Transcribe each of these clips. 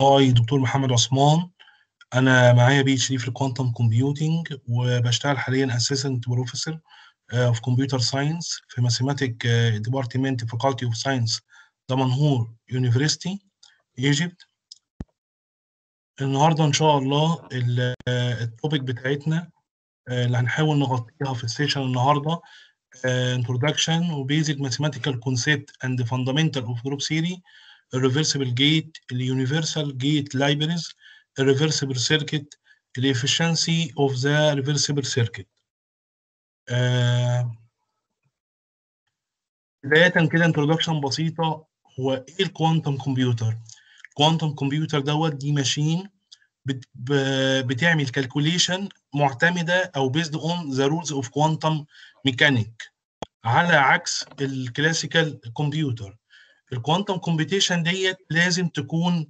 هاي دكتور محمد عثمان انا معايا بي اتش دي في الكوانتم كومبيوتنج وبشتغل حاليا اسيستنت بروفيسور في كمبيوتر ساينس في ماثيماتيك ديبارتمنت فاكولتي اوف ساينس دمنهور يونيفرستي ايجيبت النهارده ان شاء الله التوبيك بتاعتنا اللي هنحاول نغطيها في السيشن النهارده introduction وبيزك mathematical concept and fundamental of group theory الريفرسبل جيت اليونيفرسال جيت لايبريز الريفرسبل سيركت الافشنسي اوف ذا ريفرسبل سيركت بداية كده انترودكشن بسيطة هو ايه الكوانتم كمبيوتر؟ الكوانتم كمبيوتر دوت دي ماشين بت بتعمل كالكوليشن معتمدة او بيزد اون ذا رولز اوف كوانتم ميكانيك على عكس الكلاسيكال كمبيوتر الكوانتم كومبيتيشن ديت لازم تكون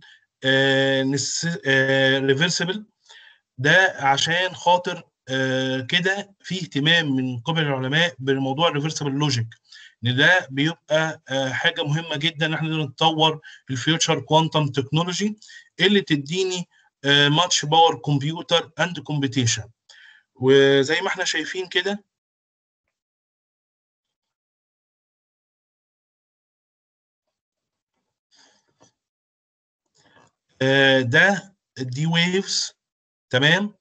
ريفرسبل ده عشان خاطر آه كده في اهتمام من قبل العلماء بموضوع الريفرسبل لوجيك ان ده بيبقى آه حاجه مهمه جدا ان احنا نطور الفيوتشر كوانتم تكنولوجي اللي تديني ماتش باور كمبيوتر اند كومبيتيشن وزي ما احنا شايفين كده آه ده دي ويفز تمام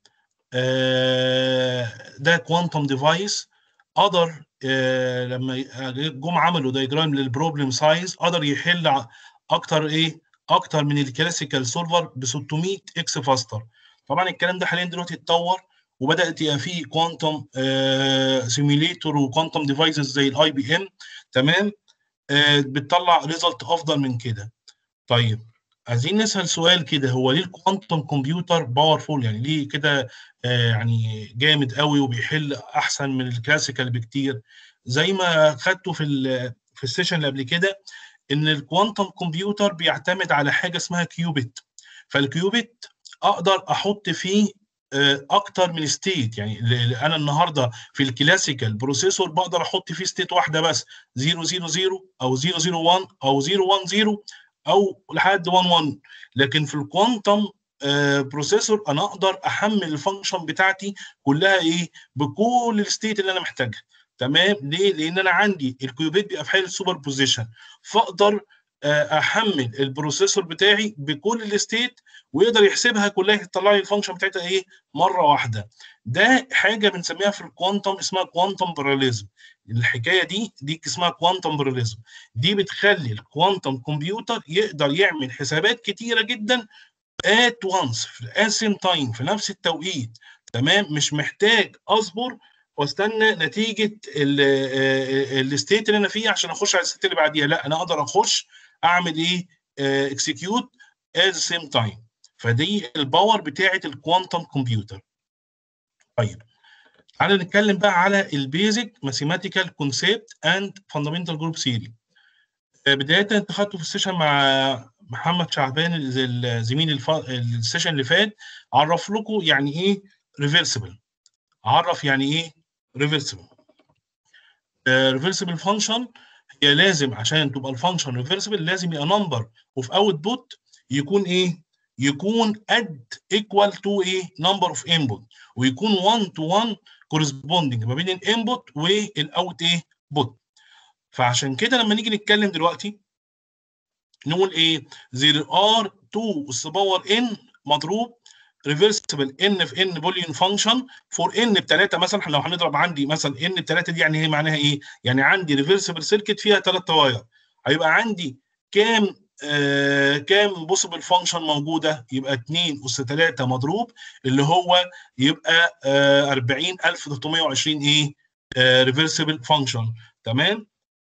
آه ده كوانتم ديفايس قدر آه لما جم عملوا دايجرام للبروبلم سايز قدر يحل اكتر ايه اكتر من الكلاسيكال سولفر ب 600 اكس فاستر طبعا الكلام ده حاليا دلوقتي اتطور وبدات يبقى فيه كوانتم سيميليتور وكوانتم ديفايسز زي الاي بي ام تمام آه بتطلع ريزلت افضل من كده طيب عايزين نسال سؤال كده هو ليه الكوانتم كمبيوتر باورفول يعني ليه كده آه يعني جامد قوي وبيحل احسن من الكلاسيكال بكتير زي ما خدته في في السيشن اللي قبل كده ان الكوانتم كمبيوتر بيعتمد على حاجه اسمها كيوبيت فالكيوبيت اقدر احط فيه آه اكتر من ستيت يعني انا النهارده في الكلاسيكال بروسيسور بقدر احط فيه ستيت واحده بس 000 او 001 او 010 او لحد 1 1 لكن في الكوانتم آه بروسيسور انا اقدر احمل الفانكشن بتاعتي كلها ايه بكل الستيت اللي انا محتاجها تمام ليه لان انا عندي الكيوبيت بيبقى في حاله سوبر بوزيشن فاقدر آه احمل البروسيسور بتاعي بكل الستيت ويقدر يحسبها كلها يطلع لي الفانكشن بتاعتها ايه مره واحده ده حاجه بنسميها في الكوانتم اسمها كوانتم باراليزم الحكايه دي دي اسمها كوانتم باراليزم دي بتخلي الكوانتم كمبيوتر يقدر يعمل حسابات كتيره جدا ات وانس في السيم تايم في نفس التوقيت تمام مش محتاج اصبر واستنى نتيجه الستيت اللي انا فيه عشان اخش على الستيت اللي بعديها لا انا اقدر اخش اعمل ايه اكسكيوت ات سيم تايم فدي الباور بتاعه الكوانتم كمبيوتر طيب تعالى نتكلم بقى على البيزك ماثيماتيكال كونسيبت اند فاندامنتال جروب ثيوري بدايه انت خدته في السيشن مع محمد شعبان الزميل الف... السيشن اللي فات عرف لكم يعني ايه ريفرسبل عرف يعني ايه ريفرسبل ريفرسبل فانكشن هي لازم عشان تبقى الفانكشن ريفرسبل لازم يبقى نمبر اوف اوت بوت يكون ايه يكون قد ايكوال تو ايه نمبر اوف انبوت ويكون 1 تو 1 كورسبوندنج ما بين الانبوت والاوت ايه بوت فعشان كده لما نيجي نتكلم دلوقتي نقول ايه there are 2 اس باور ان مضروب ريفرسبل ان في ان بوليون فانكشن فور ان بثلاثه مثلا لو هنضرب عندي مثلا ان بثلاثه دي يعني هي معناها ايه؟ يعني عندي ريفرسبل سيركت فيها ثلاث طواير هيبقى عندي كام آه كام بوسيبل فانكشن موجوده؟ يبقى 2 اس 3 مضروب اللي هو يبقى آه 40320 ايه؟ آه ريفرسبل فانكشن تمام؟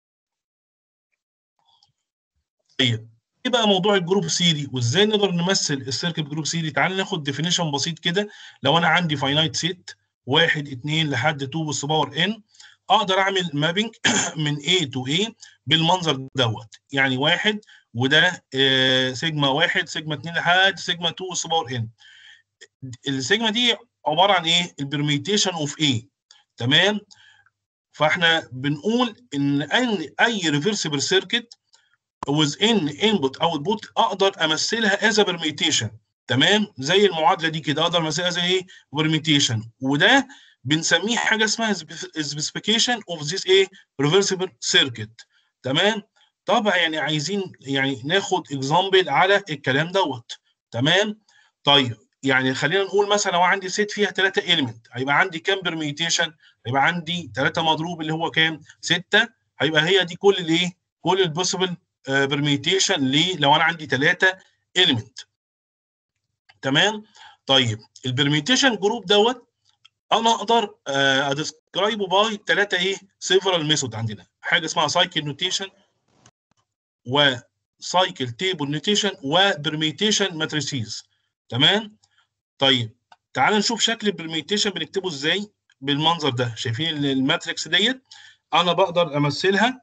طيب ايه بقى موضوع الجروب سيري وازاي نقدر نمثل السيركت جروب سيري تعال ناخد ديفينيشن بسيط كده لو انا عندي فاينايت سيت 1 2 لحد 2 بس باور ان اقدر اعمل مابينج من A تو A بالمنظر دوت يعني واحد وده آه سيجما واحد سيجما 2 لحد سيجما 2 بس باور ان السيجما دي عباره عن ايه؟ البرميتيشن اوف A تمام؟ فاحنا بنقول ان اي ريفرسبل سيركت within input output اقدر امثلها as a permutation تمام زي المعادله دي كده اقدر امثلها زي ايه permutation وده بنسميه حاجه اسمها specification of this ايه reversible circuit تمام طبعا يعني عايزين يعني ناخد اكزامبل على الكلام دوت تمام طيب يعني خلينا نقول مثلا لو عندي سيت فيها ثلاثه اليمنت هيبقى عندي كام برميتيشن هيبقى عندي ثلاثه مضروب اللي هو كام 6 هيبقى هي دي كل الايه كل البوسيبل برميتيشن ليه لو انا عندي ثلاثه اليمنت تمام طيب البرميتيشن جروب دوت انا اقدر ادسكرايبه باي ثلاثه ايه سيفرال ميثود عندنا حاجه اسمها سايكل نوتيشن وسايكل تيبل نوتيشن وبرميتيشن ماتريسيز تمام طيب تعال نشوف شكل البرميتيشن بنكتبه ازاي بالمنظر ده شايفين الماتريكس ديت انا بقدر امثلها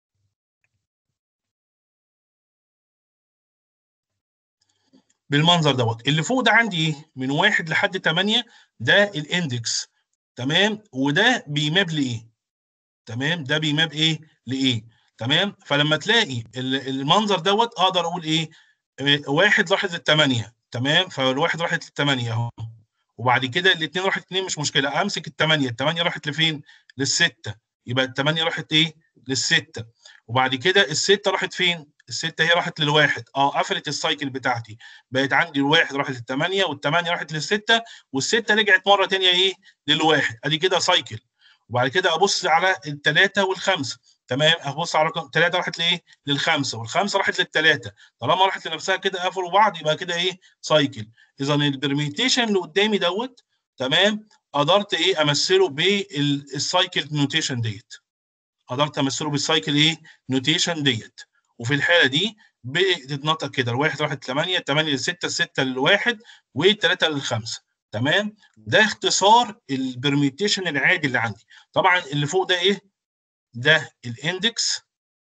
بالمنظر دوت اللي فوق ده عندي ايه من واحد لحد 8 ده الاندكس تمام وده بيماب لايه تمام ده بيماب ايه لايه تمام فلما تلاقي المنظر دوت اقدر اقول ايه واحد راحت للثمانيه تمام فالواحد راحت للثمانيه اهو وبعد كده الاثنين راحت اثنين مش مشكله امسك الثمانيه الثمانيه راحت لفين للسته يبقى الثمانيه راحت ايه للسته وبعد كده السته راحت فين السته هي راحت للواحد اه قفلت السايكل بتاعتي بقت عندي الواحد راحت للثمانيه والثمانيه راحت للسته والسته رجعت مره ثانيه ايه للواحد ادي كده سايكل وبعد كده ابص على الثلاثه والخمسه تمام ابص على رقم ثلاثه راحت لايه؟ للخمسه والخمسه راحت للثلاثه طالما راحت لنفسها كده قفلوا بعض يبقى كده ايه؟ سايكل اذا البرميتيشن اللي قدامي دوت تمام قدرت ايه امثله بالسايكل نوتيشن ديت قدرت امثله بالسايكل ايه؟ نوتيشن ديت وفي الحاله دي بتتنطق كده الواحد راحت 8 8 ل 6 6 للواحد والثلاثه للخمسه تمام ده اختصار البرميتيشن العادي اللي عندي طبعا اللي فوق ده ايه ده الاندكس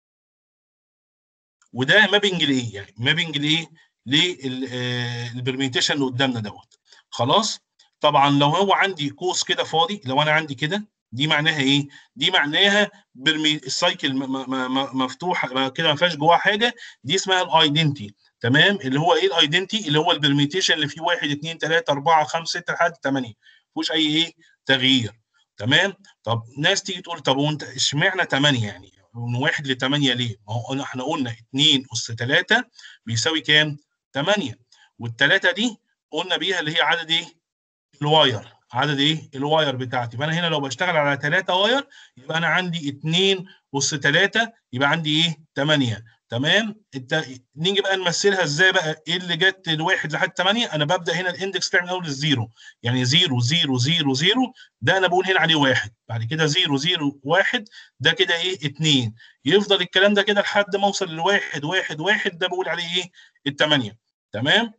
وده مابنج لايه يعني مابنج لايه للبرميتيشن اللي قدامنا دوت خلاص طبعا لو هو عندي قوس كده فاضي لو انا عندي كده دي معناها ايه دي معناها برمي السايكل مفتوحه كده ما فيهاش جواها حاجه دي اسمها الايدنتي تمام اللي هو ايه الايدنتي اللي هو البرميتيشن اللي فيه 1 2 3 4 5 6 لحد 8 ما فيهوش اي ايه تغيير تمام طب ناس تيجي تقول طب وانت اشمعنى 8 يعني من 1 ل 8 ليه؟ ما هو احنا قلنا 2 اس 3 بيساوي كام؟ 8 والثلاثه دي قلنا بيها اللي هي عدد ايه؟ الواير عدد ايه؟ الواير بتاعتي فانا هنا لو بشتغل على 3 واير يبقى انا عندي 2 اس 3 يبقى عندي ايه؟ 8 تمام انت نيجي بقى نمثلها ازاي بقى ايه اللي جت الواحد لحد 8 انا ببدا هنا الاندكس بتاعي من اول الزيرو يعني 0 0 0 0 ده انا بقول هنا عليه واحد بعد كده 0 0 1 ده كده ايه 2 يفضل الكلام ده كده لحد ما اوصل لواحد واحد واحد ده بقول عليه ايه الثمانيه تمام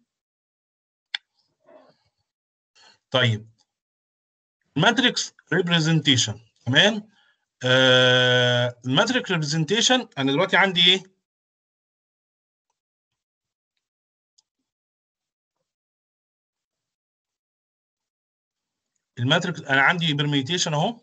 طيب ماتريكس ريبريزنتيشن تمام آه الماتريكس ريبريزنتيشن انا دلوقتي عندي ايه الماتريكس انا عندي برميتيشن اهو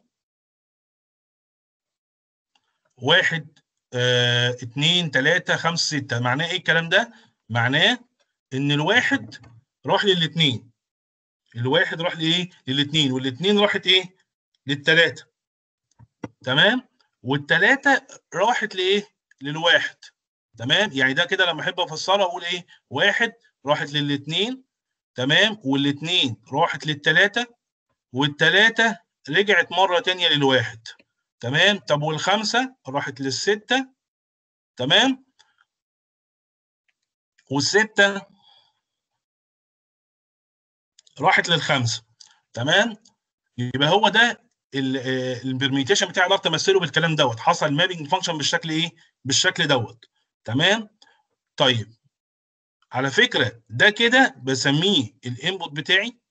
واحد اه اتنين تلاتة خمسة ستة معناه ايه الكلام ده؟ معناه ان الواحد راح للاتنين الواحد راح لايه؟ للاتنين والاتنين راحت ايه؟ للتلاتة تمام؟ والتلاتة راحت لايه؟ للواحد تمام؟ يعني ده كده لما احب افسرها اقول ايه؟ واحد راحت للاتنين تمام؟ والاتنين راحت للتلاتة والتلاتة رجعت مرة تانية للواحد تمام طب والخمسة راحت للستة تمام والستة راحت للخمسة تمام يبقى هو ده البرميتيشن بتاعي اقدر امثله بالكلام دوت حصل مابنج فانكشن بالشكل ايه بالشكل دوت تمام طيب على فكره ده كده بسميه الانبوت بتاعي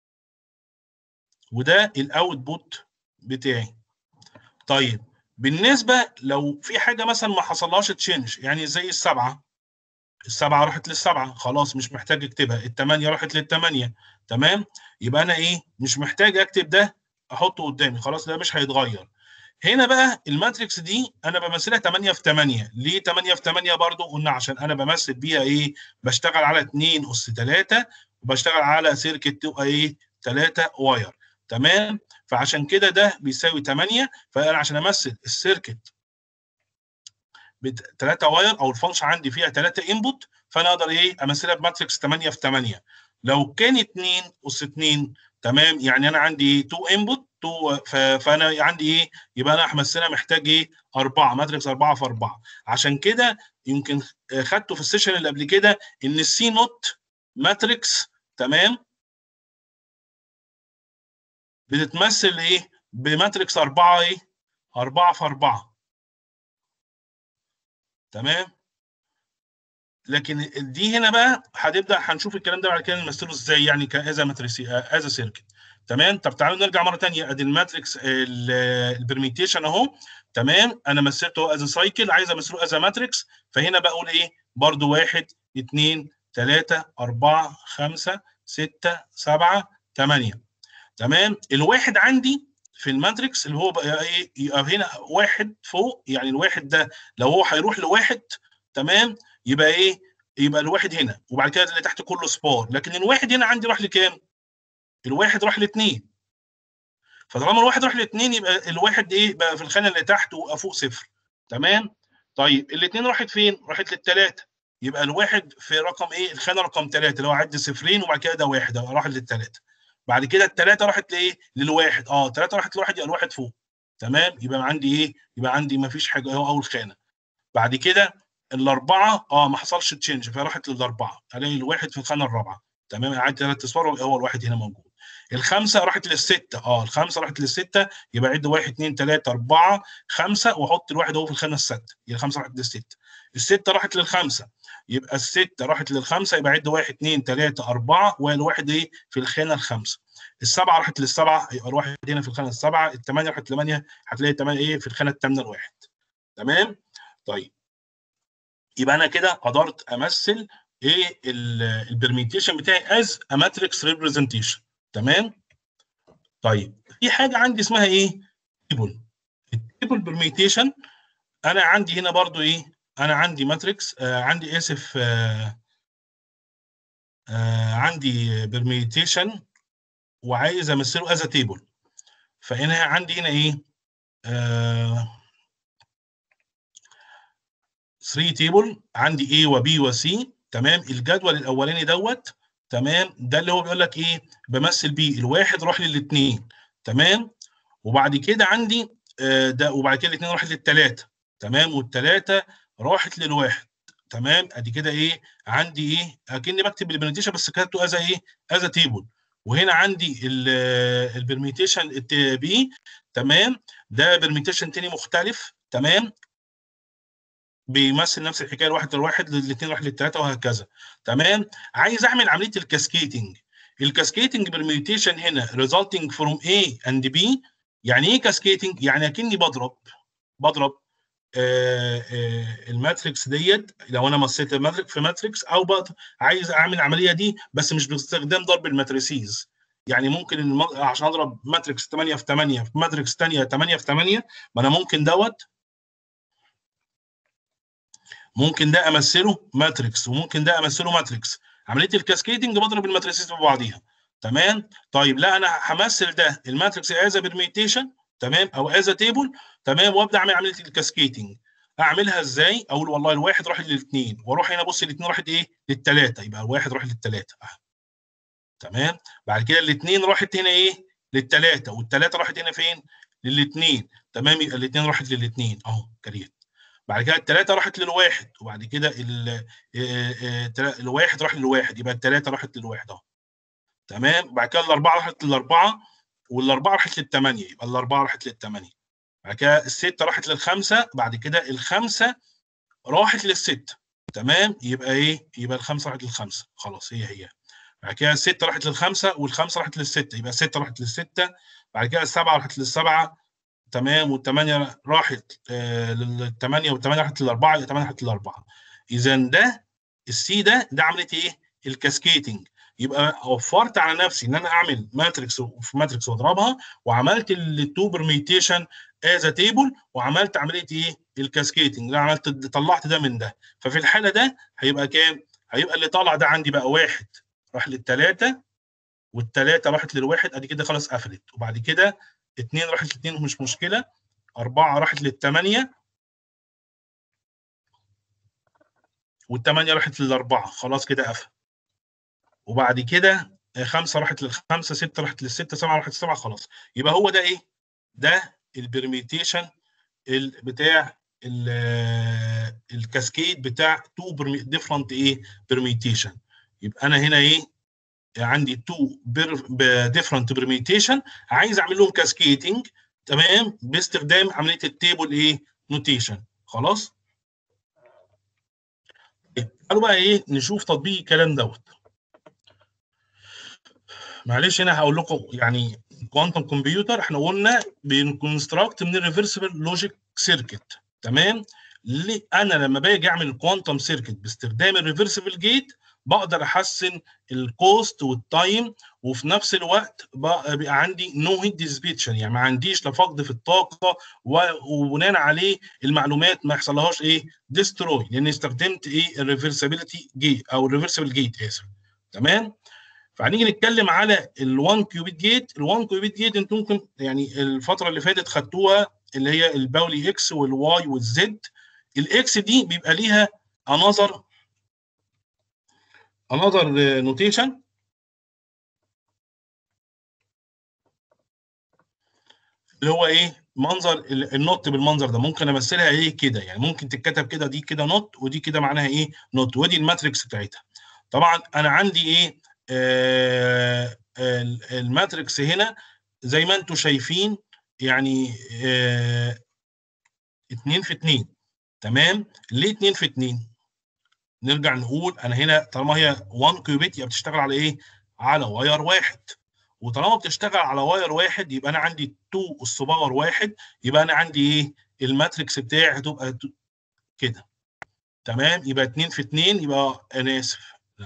وده الاوتبوت بتاعي طيب بالنسبه لو في حاجه مثلا ما حصلهاش تشينج يعني زي السبعه السبعه راحت للسبعه خلاص مش محتاج اكتبها الثمانيه راحت للثمانيه تمام يبقى انا ايه مش محتاج اكتب ده احطه قدامي خلاص ده مش هيتغير هنا بقى الماتريكس دي انا بمثلها 8 في 8 ليه 8 في 8 برضو قلنا عشان انا بمثل بيها ايه بشتغل على 2 اس 3 وبشتغل على سيركت تبقى ايه 3 واير تمام فعشان كده ده بيساوي 8 فانا عشان امثل السيركت ب 3 واير او الفانكشن عندي فيها 3 انبوت فانا اقدر ايه امثلها بماتريكس 8 في 8 لو كان 2 اس 2 تمام يعني انا عندي 2 انبوت 2 فانا عندي ايه يبقى انا همثلها محتاج ايه 4 ماتريكس 4 في 4 عشان كده يمكن خدته في السيشن اللي قبل كده ان السي نوت ماتريكس تمام بتتمثل ايه بماتريكس 4 ايه 4 في 4 تمام لكن دي هنا بقى هنبدا هنشوف الكلام ده بعد كده نمثله ازاي يعني كازا ماتريسي ازا سيركت تمام طب تعالوا نرجع مره ثانيه ادي الماتريكس البرميتيشن اهو تمام انا مثلته از سايكل عايز امثله از ماتريكس فهنا بقول ايه برضو 1 2 3 4 5 6 7 8 تمام الواحد عندي في الماتريكس اللي هو بقى ايه يبقى هنا واحد فوق يعني الواحد ده لو هو هيروح لواحد تمام يبقى ايه يبقى الواحد هنا وبعد كده اللي تحت كله سبار لكن الواحد هنا عندي راح لكام الواحد راح لاثنين فطالما الواحد راح لاثنين يبقى الواحد ايه بقى في الخانه اللي تحت وفوق صفر تمام طيب الاثنين راحت فين راحت للثلاثه يبقى الواحد في رقم ايه الخانه رقم ثلاثه اللي هو عد صفرين وبعد كده ده واحد راح للثلاثه بعد كده الثلاثه راحت لايه للواحد اه الثلاثه راحت لواحد يبقى الواحد فوق تمام يبقى عندي ايه يبقى عندي ما فيش حاجه هو اول خانه بعد كده الاربعه اه ما حصلش تشينج فراحت للاربعه الاقي الواحد في الخانه الرابعه تمام قعدت ثلاث اصفار هو الواحد هنا موجود الخمسه راحت للسته اه الخمسه راحت للسته يبقى عد واحد اثنين ثلاثه اربعه خمسه واحط الواحد اهو في الخانه السادسه يبقى الخمسه راحت للسته السته راحت للخمسه يبقى السته راحت للخمسه يبقى عد واحد اثنين ثلاثه اربعه والواحد ايه في الخانه الخامسه السبعه راحت للسبعه يبقى الواحد هنا في الخانه السبعه الثمانيه راحت لثمانيه هتلاقي الثمانيه ايه في الخانه الثامنه الواحد تمام طيب يبقى انا كده قدرت امثل ايه البرميتيشن بتاعي از ا ماتريكس ريبريزنتيشن تمام طيب في حاجه عندي اسمها ايه تيبل التيبل برميتيشن انا عندي هنا برضو ايه انا عندي ماتريكس آه عندي اسف آه آه عندي برميتيشن وعايز امثله از تيبل فهنا عندي هنا ايه آه 3 تيبل عندي A وB وC تمام الجدول الاولاني دوت تمام ده اللي هو بيقول لك ايه بمثل بيه الواحد راح للاثنين تمام وبعد كده عندي آه ده وبعد كده الاثنين راحت للثلاثه تمام والثلاثه راحت للواحد تمام ادي كده ايه عندي ايه اكني بكتب البرميتيشن بس كتبته از ايه از تيبل وهنا عندي البرميتيشن بي تمام ده برميتيشن تاني مختلف تمام بيمثل نفس الحكايه الواحد للواحد للاثنين واحد للثلاثه وهكذا تمام عايز اعمل عمليه الكاسكيتنج الكاسكيتنج برميتيشن هنا resulting from A and B يعني ايه كاسكيتنج يعني اكني بضرب بضرب آه آه الماتريكس ديت لو انا مصيت الماتريكس في ماتريكس او عايز اعمل العمليه دي بس مش باستخدام ضرب الماتريسيز يعني ممكن الم... عشان اضرب ماتريكس 8 في 8 في ماتريكس ثانيه 8 في 8 ما انا ممكن دوت ممكن ده امثله ماتريكس وممكن ده امثله ماتريكس عمليه الكاسكيدنج بضرب الماتريسز في بعضيها تمام طيب لا انا همثل ده الماتريكس از برميتيشن تمام او از تيبل تمام وابدا اعمل عمليه الكاسكيدنج اعملها ازاي اقول والله الواحد راح للاثنين واروح هنا بص الاثنين راحت ايه للثلاثه يبقى الواحد راح للثلاثه أه. تمام بعد كده الاثنين راحت هنا ايه للثلاثه والثلاثه راحت هنا فين للاثنين تمام يبقى الاثنين راحت للاثنين اهو كريت بعد كده الثلاثه راحت للواحد وبعد كده الواحد راح للواحد يبقى الثلاثه راحت للواحد اهو تمام بعد كده الاربعه راحت للاربعه والاربعه راحت للثمانيه يبقى الاربعه راحت للثمانيه بعد كده السته راحت للخمسه بعد كده الخمسه راحت للسته تمام يبقى ايه يبقى الخمسه راحت للخمسه خلاص هي هي بعد كده السته راحت للخمسه والخمسه راحت للسته يبقى السته راحت للسته بعد كده السبعه راحت للسبعه تمام والثمانيه راحت آه للثمانيه والثمانيه راحت للاربعه يبقى الثمانيه راحت للاربعه اذا ده السي ده ده عمليه ايه؟ الكاسكيتنج يبقى وفرت على نفسي ان انا اعمل ماتريكس في ماتريكس واضربها وعملت التو برميتيشن از تيبل وعملت عمليه ايه الكاسكيتنج عملت طلعت ده من ده ففي الحاله ده هيبقى كام هيبقى اللي طالع ده عندي بقى واحد راح للثلاثه والثلاثه راحت للواحد ادي كده خلاص قفلت وبعد كده اثنين راحت لاثنين مش مشكله اربعه راحت للثمانيه والثمانيه راحت للاربعه خلاص كده قفل وبعد كده خمسه راحت للخمسه سته راحت للسته سبعه راحت للسبعه خلاص يبقى هو ده ايه؟ ده البرميتيشن بتاع الكاسكيد بتاع تو ديفرنت ايه برميتيشن يبقى انا هنا ايه عندي تو ديفرنت برميتيشن عايز اعمل لهم كاسكيدنج تمام باستخدام عمليه التيبل ايه نوتيشن خلاص تعالوا بقى ايه نشوف تطبيق الكلام دوت معلش هنا هقول لكم يعني كوانتم كمبيوتر احنا قلنا بنكونستراكت من الريفرسبل لوجيك سيركت تمام ليه انا لما باجي اعمل الكوانتم سيركت باستخدام الريفرسبل جيت بقدر احسن الكوست والتايم وفي نفس الوقت بقى عندي نو هيت ديسبيتشن يعني ما عنديش لا فقد في الطاقه وبناء عليه المعلومات ما يحصلهاش ايه ديستروي لان استخدمت ايه الريفرسبيلتي جيت او الريفرسبل جيت اسف تمام فهنيجي نتكلم على ال1 كيوبيت جيت ال1 كيوبيت جيت انتم ممكن يعني الفتره اللي فاتت خدتوها اللي هي الباولي اكس والواي والزد الاكس دي بيبقى ليها انذر انذر نوتيشن اللي هو ايه منظر النوت بالمنظر ده ممكن امثلها ايه كده يعني ممكن تتكتب كده دي كده نوت ودي كده معناها ايه نوت ودي الماتريكس بتاعتها طبعا انا عندي ايه آه الماتريكس هنا زي ما انتم شايفين يعني آه اتنين في اتنين تمام ليه اتنين في اتنين نرجع نقول انا هنا طالما هي 1 كيوبيت يبقى بتشتغل على ايه على واير واحد وطالما بتشتغل على واير واحد يبقى انا عندي 2 اس باور واحد يبقى انا عندي ايه الماتريكس بتاعي هتبقى كده تمام يبقى 2 في 2 يبقى انا اسف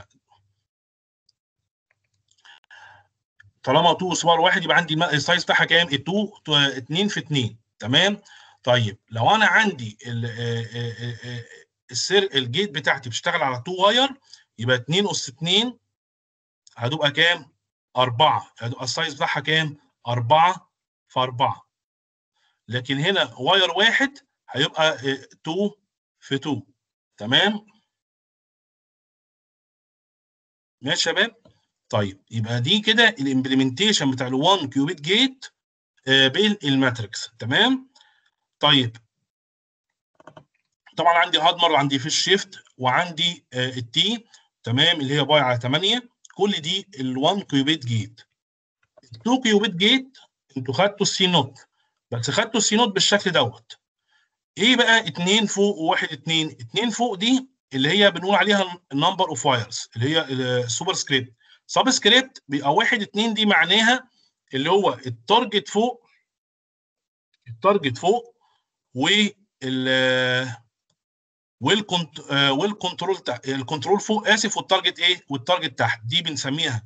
طالما 2 اس باور واحد يبقى عندي السايز بتاعها كام؟ 2 2 في 2 تمام؟ طيب لو انا عندي السير الجيت بتاعتي بتشتغل على 2 واير يبقى 2 اس 2 هتبقى كام؟ 4 هتبقى السايز بتاعها كام؟ 4 في 4 لكن هنا واير واحد هيبقى 2 في 2 تمام؟ ماشي يا شباب؟ طيب يبقى دي كده الامبلمنتيشن بتاع ال1 كيوبيت جيت بالماتريكس تمام طيب طبعا عندي هادمر وعندي فيش شيفت وعندي آه التي تمام اللي هي باي على 8 كل دي ال1 كيوبيت جيت ال2 كيوبيت جيت انتوا خدتوا السي نوت بس خدتوا السي نوت بالشكل دوت ايه بقى 2 فوق وواحد 2 2 فوق دي اللي هي بنقول عليها النمبر اوف وايرز اللي هي السوبر سكريبت سب سكريبت بيبقى واحد اتنين دي معناها اللي هو التارجت فوق التارجت فوق وال والكنت والكنترول تحت الكنترول فوق اسف والتارجت ايه والتارجت تحت دي بنسميها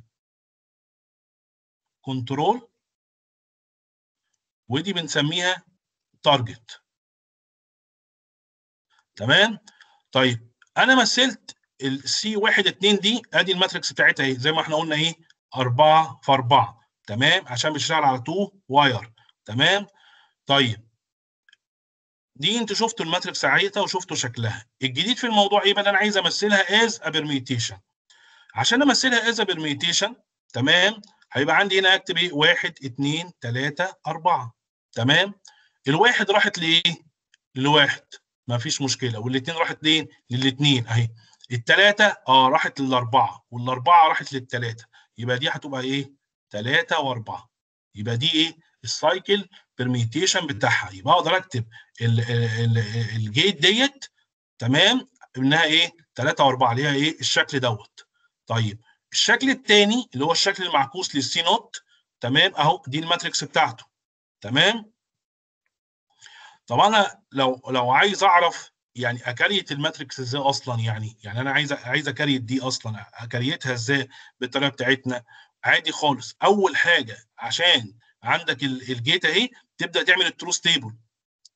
كنترول ودي بنسميها تارجت تمام طيب انا مثلت السي 1 2 دي ادي الماتريكس بتاعتها اهي زي ما احنا قلنا ايه 4 في 4 تمام عشان بتشتغل على 2 واير تمام طيب دي انتوا شفتوا الماتريكس بتاعتها وشفتوا شكلها الجديد في الموضوع ايه بقى انا عايز امثلها از ابرميتيشن عشان امثلها از ابرميتيشن تمام هيبقى عندي هنا اكتب ايه 1 2 3 4 تمام الواحد راحت لايه لواحد ما فيش مشكله والاثنين راحت ليه للاثنين اهي الثلاثه اه راحت للاربعه والاربعه راحت للثلاثه يبقى دي هتبقى ايه 3 و4 يبقى دي ايه السايكل برميتيشن بتاعها يبقى اقدر اكتب ال ال الجيت ديت تمام انها ايه 3 و4 اللي هي ايه الشكل دوت طيب الشكل الثاني اللي هو الشكل المعكوس للسي نوت تمام اهو دي الماتريكس بتاعته تمام طب انا لو لو عايز اعرف يعني اكريت الماتريكس ازاي اصلا يعني يعني انا عايز عايز اكريت دي اصلا اكريتها ازاي بالطريقه بتاعتنا عادي خالص اول حاجه عشان عندك الجيت اهي تبدا تعمل التروث تيبل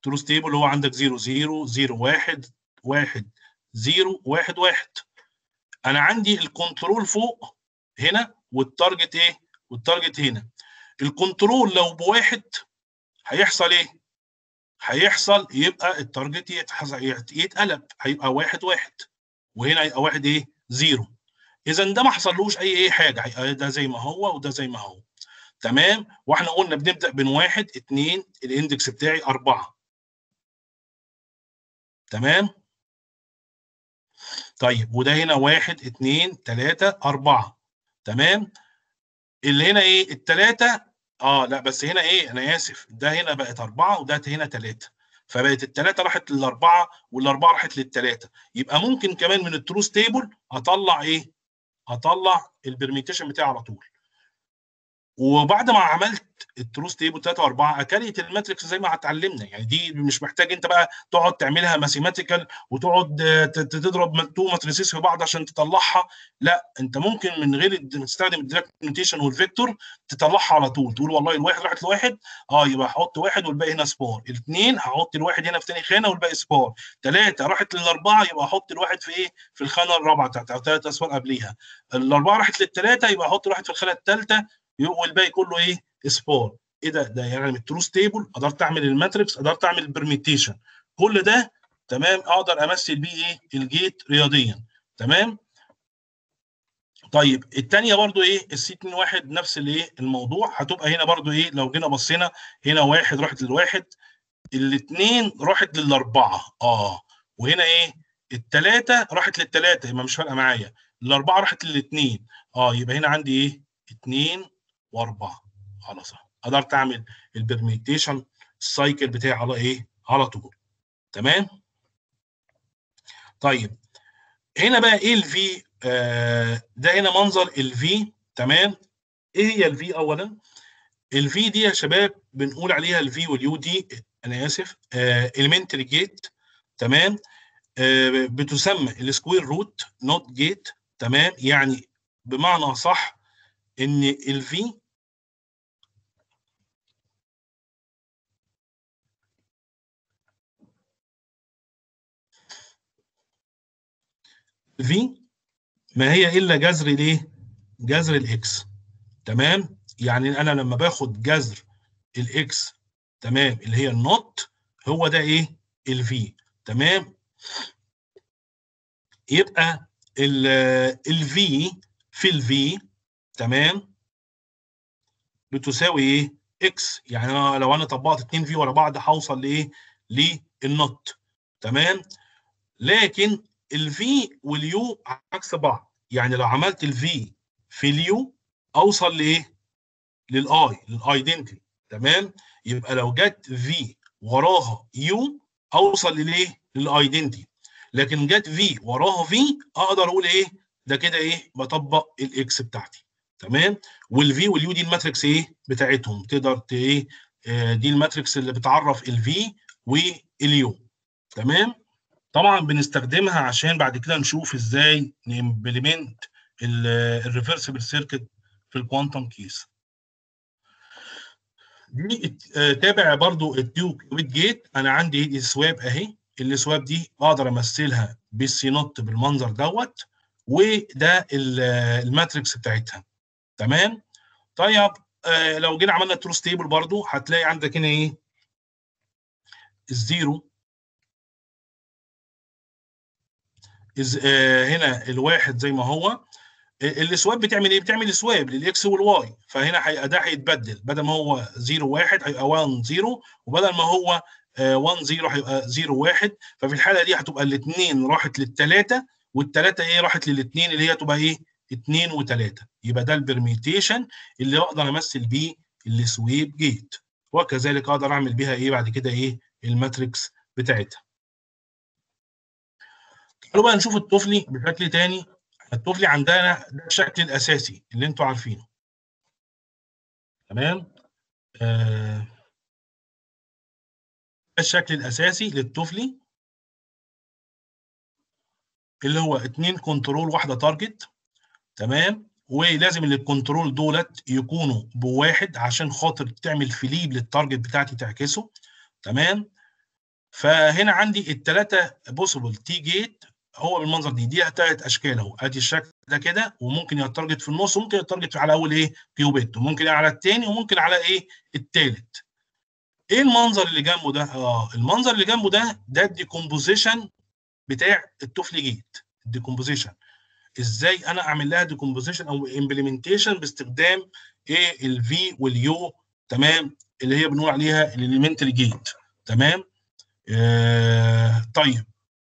تروس تيبل هو عندك 0 0 0 1 1 0 1 1 انا عندي الكنترول فوق هنا والتارجت ايه والتارجت هنا الكنترول لو بواحد هيحصل ايه هيحصل يبقى التارجت يتقلب هيبقى واحد واحد وهنا هيبقى واحد ايه زيرو اذا ده ما حصلوش اي اي حاجه هيبقى ده زي ما هو وده زي ما هو تمام واحنا قلنا بنبدا من واحد اتنين الاندكس بتاعي اربعه تمام طيب وده هنا واحد اتنين تلاته اربعه تمام اللي هنا ايه التلاته اه لا بس هنا ايه انا اسف ده هنا بقت اربعه وده هنا ثلاثه فبقت الثلاثه راحت للاربعه والاربعه راحت للثلاثه يبقى ممكن كمان من التروس تيبل اطلع ايه؟ اطلع البرميتيشن بتاعي على طول وبعد ما عملت التروس تيبل 3 و4 اكلت الماتريكس زي ما اتعلمنا يعني دي مش محتاج انت بقى تقعد تعملها ماثيماتيكال وتقعد تضرب تو ماتريسيس في بعض عشان تطلعها لا انت ممكن من غير تستخدم الديركت نوتيشن والفيكتور تطلعها على طول تقول والله الواحد راحت لواحد اه يبقى هحط واحد والباقي هنا سبار الاثنين هحط الواحد هنا في ثاني خانه والباقي سبار ثلاثه راحت للاربعه يبقى احط الواحد في ايه في الخانه الرابعه بتاعتها او ثلاث اصفار قبليها الاربعه راحت للثلاثه يبقى احط الواحد في الخانه الثالثه والباقي كله ايه سبار ايه ده ده يعني من التروس تيبل قدرت اعمل الماتريكس قدرت اعمل البرميتيشن كل ده تمام اقدر امثل بيه ايه الجيت رياضيا تمام طيب الثانيه برضو ايه السي 2 واحد نفس الايه الموضوع هتبقى هنا برضو ايه لو جينا بصينا هنا واحد راحت للواحد الاثنين راحت للاربعه اه وهنا ايه الثلاثه راحت للثلاثه يبقى مش فارقه معايا الاربعه راحت للاثنين اه يبقى هنا عندي ايه اثنين واربعه خلاص قدرت اعمل البرميتيشن السايكل بتاعي على ايه على طول تمام طيب هنا بقى ايه الفي آه ده هنا منظر الفي تمام ايه هي الفي اولا الفي دي يا شباب بنقول عليها الفي واليو دي انا اسف اليمنتري آه جيت تمام آه بتسمى السكوير روت نوت جيت تمام يعني بمعنى صح ان الفي في ما هي الا جذر الايه؟ جذر الاكس تمام؟ يعني انا لما باخد جذر الاكس تمام اللي هي النوت هو ده ايه؟ الفي تمام؟ يبقى الفي في الفي تمام؟ بتساوي ايه؟ اكس يعني أنا لو انا طبقت 2 في ورا بعض هوصل لايه؟ للنوت تمام؟ لكن الفي واليو عكس بعض يعني لو عملت الفي في اليو اوصل لايه للاي للايدنتي تمام يبقى لو جت في وراها يو اوصل للايه للايدنتي لكن جت في وراها في اقدر اقول ايه ده كده ايه بطبق الاكس بتاعتي تمام والفي واليو دي الماتريكس ايه بتاعتهم تقدر ايه آه دي الماتريكس اللي بتعرف الفي واليو تمام طبعا بنستخدمها عشان بعد كده نشوف ازاي نمبلمنت الريفرسبل سيركت في الكوانتم كيس دي تابع برضو الديو كيوبيت جيت انا عندي السواب اهي السواب دي اقدر امثلها بالسي نوت بالمنظر دوت وده الماتريكس بتاعتها تمام طيب آه لو جينا عملنا تروس تيبل برضو هتلاقي عندك هنا ايه الزيرو إز آه هنا الواحد زي ما هو السواب بتعمل ايه؟ بتعمل سواب للاكس والواي فهنا هيبقى ده هيتبدل بدل ما هو 0 1 هيبقى 1 0 وبدل ما هو 1 0 هيبقى 0 1 ففي الحاله دي هتبقى الاثنين راحت للثلاثه والثلاثه ايه راحت للاثنين اللي هي تبقى ايه؟ 2 و3 يبقى ده البرميتيشن اللي اقدر امثل بيه السويب جيت وكذلك اقدر اعمل بيها ايه بعد كده ايه؟ الماتريكس بتاعتها. تعالوا بقى نشوف الطفلي بشكل تاني الطفلي عندنا ده الشكل الاساسي اللي انتوا عارفينه تمام آه الشكل الاساسي للطفلي اللي هو اتنين كنترول واحده تارجت تمام ولازم الكنترول دولت يكونوا بواحد عشان خاطر تعمل فليب للتارجت بتاعتي تعكسه تمام فهنا عندي الثلاثه بوسيبل تي جيت هو بالمنظر دي دي ثلاث اشكال اهو ادي الشكل ده كده وممكن يتارجت في النص وممكن يتارجت على اول ايه كيوبيت وممكن على الثاني وممكن على ايه الثالث ايه المنظر اللي جنبه ده اه المنظر اللي جنبه ده ده الديكومبوزيشن بتاع التوفل جيت الديكومبوزيشن ازاي انا اعمل لها ديكومبوزيشن او امبلمنتيشن باستخدام ايه الفي واليو تمام اللي هي بنقول عليها الاليمنتري جيت تمام آه طيب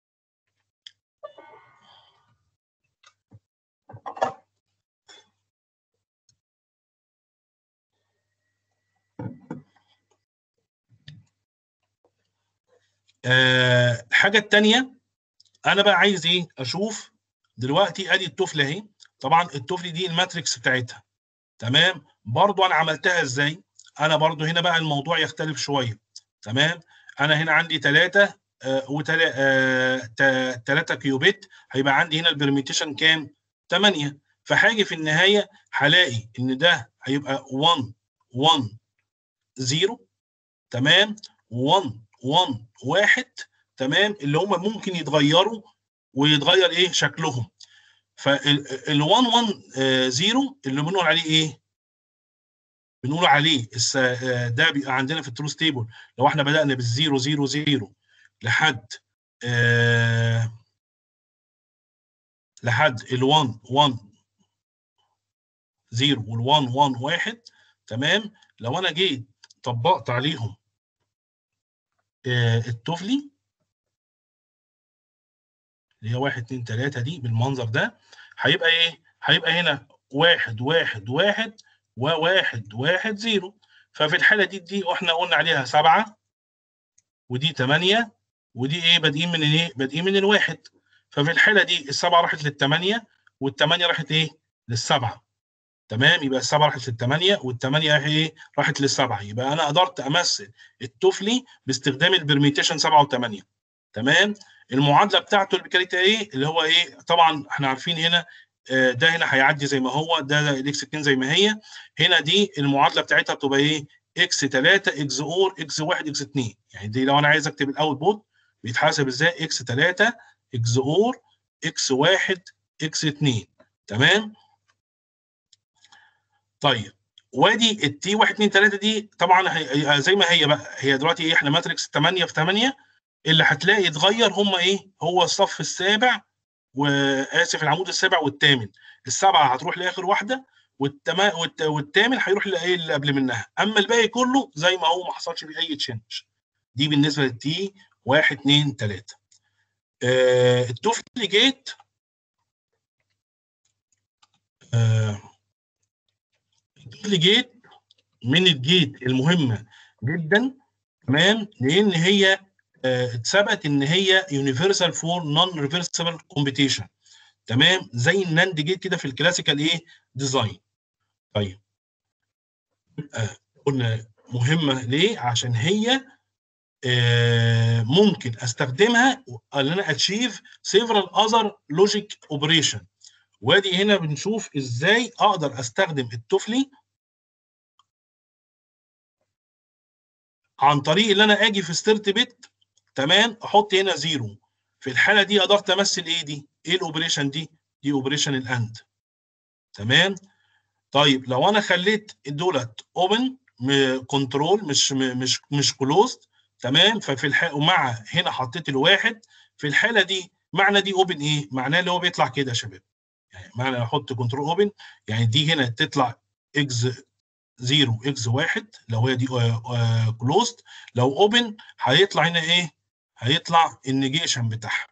آه الحاجه الثانيه انا بقى عايز ايه اشوف دلوقتي ادي التفله اهي طبعا التفل دي الماتريكس بتاعتها تمام برضو انا عملتها ازاي انا برضو هنا بقى الموضوع يختلف شويه تمام انا هنا عندي 3 و3 كيوبيت هيبقى عندي هنا البرميتيشن كام 8 فهاجي في النهايه هلاقي ان ده هيبقى 1 1 0 تمام 1 1 1 تمام اللي هم ممكن يتغيروا ويتغير ايه شكلهم فال 1 1 0 اللي بنقول عليه ايه بنقول عليه ده بيبقى عندنا في التروس تيبل لو احنا بدانا بالزيرو زيرو زيرو لحد آه لحد ال 1 1 0 وال 1 1 1 تمام لو انا جيت طبقت عليهم آه التفلي اللي هي 1 2 3 دي بالمنظر ده هيبقى ايه؟ هيبقى هنا 1 1 1 وواحد واحد زيرو ففي الحالة دي دي احنا قلنا عليها سبعة ودي ثمانية ودي ايه بادئين من ايه؟ بادئين من الواحد ففي الحالة دي السبعة راحت للثمانية والثمانية راحت ايه؟ للسبعة تمام يبقى السبعة راحت للثمانية والثمانية ايه؟ راحت للسبعة يبقى أنا قدرت أمثل التفلي باستخدام البرميتيشن سبعة وثمانية تمام المعادلة بتاعته اللي كانت ايه؟ اللي هو ايه؟ طبعا احنا عارفين هنا ده هنا هيعدي زي ما هو ده الاكس 2 زي ما هي هنا دي المعادله بتاعتها بتبقى ايه اكس 3 اكس اور اكس 1 اكس 2 يعني دي لو انا عايز اكتب الاوتبوت بيتحسب ازاي اكس 3 اكس اور اكس 1 اكس 2 تمام طيب وادي التي 1 2 3 دي طبعا هي زي ما هي بقى هي دلوقتي ايه احنا ماتريكس 8 في 8 اللي هتلاقي اتغير هم ايه هو الصف السابع واسف العمود السابع والثامن السبعه هتروح لاخر واحده والتما والثامن هيروح لايه اللي قبل منها اما الباقي كله زي ما هو ما حصلش فيه اي تشينج دي بالنسبه للتي 1 2 3 آه التوفل جيت آه التوفل جيت من الجيت المهمه جدا تمام لان هي اتثبت ان هي يونيفرسال فور نون ريفرسبل كومبيتيشن تمام زي الناند جيت كده في الكلاسيكال ايه ديزاين طيب آه قلنا مهمه ليه عشان هي آه ممكن استخدمها ان انا اتشيف سيفرال اذر لوجيك اوبريشن وادي هنا بنشوف ازاي اقدر استخدم التفلي عن طريق ان انا اجي في ستيرت بيت تمام احط هنا زيرو في الحاله دي قدرت امثل ايه دي ايه الاوبريشن دي دي اوبريشن الاند تمام طيب لو انا خليت دولت اوبن كنترول مش مش مش كلوزد تمام ففي الح... ومع هنا حطيت الواحد في الحاله دي معنى دي اوبن ايه معناه اللي هو بيطلع كده يا شباب يعني معنى احط كنترول اوبن يعني دي هنا تطلع اكس 0 اكس 1 لو هي دي كلوزد لو اوبن هيطلع هنا ايه هيطلع النيجيشن بتاعها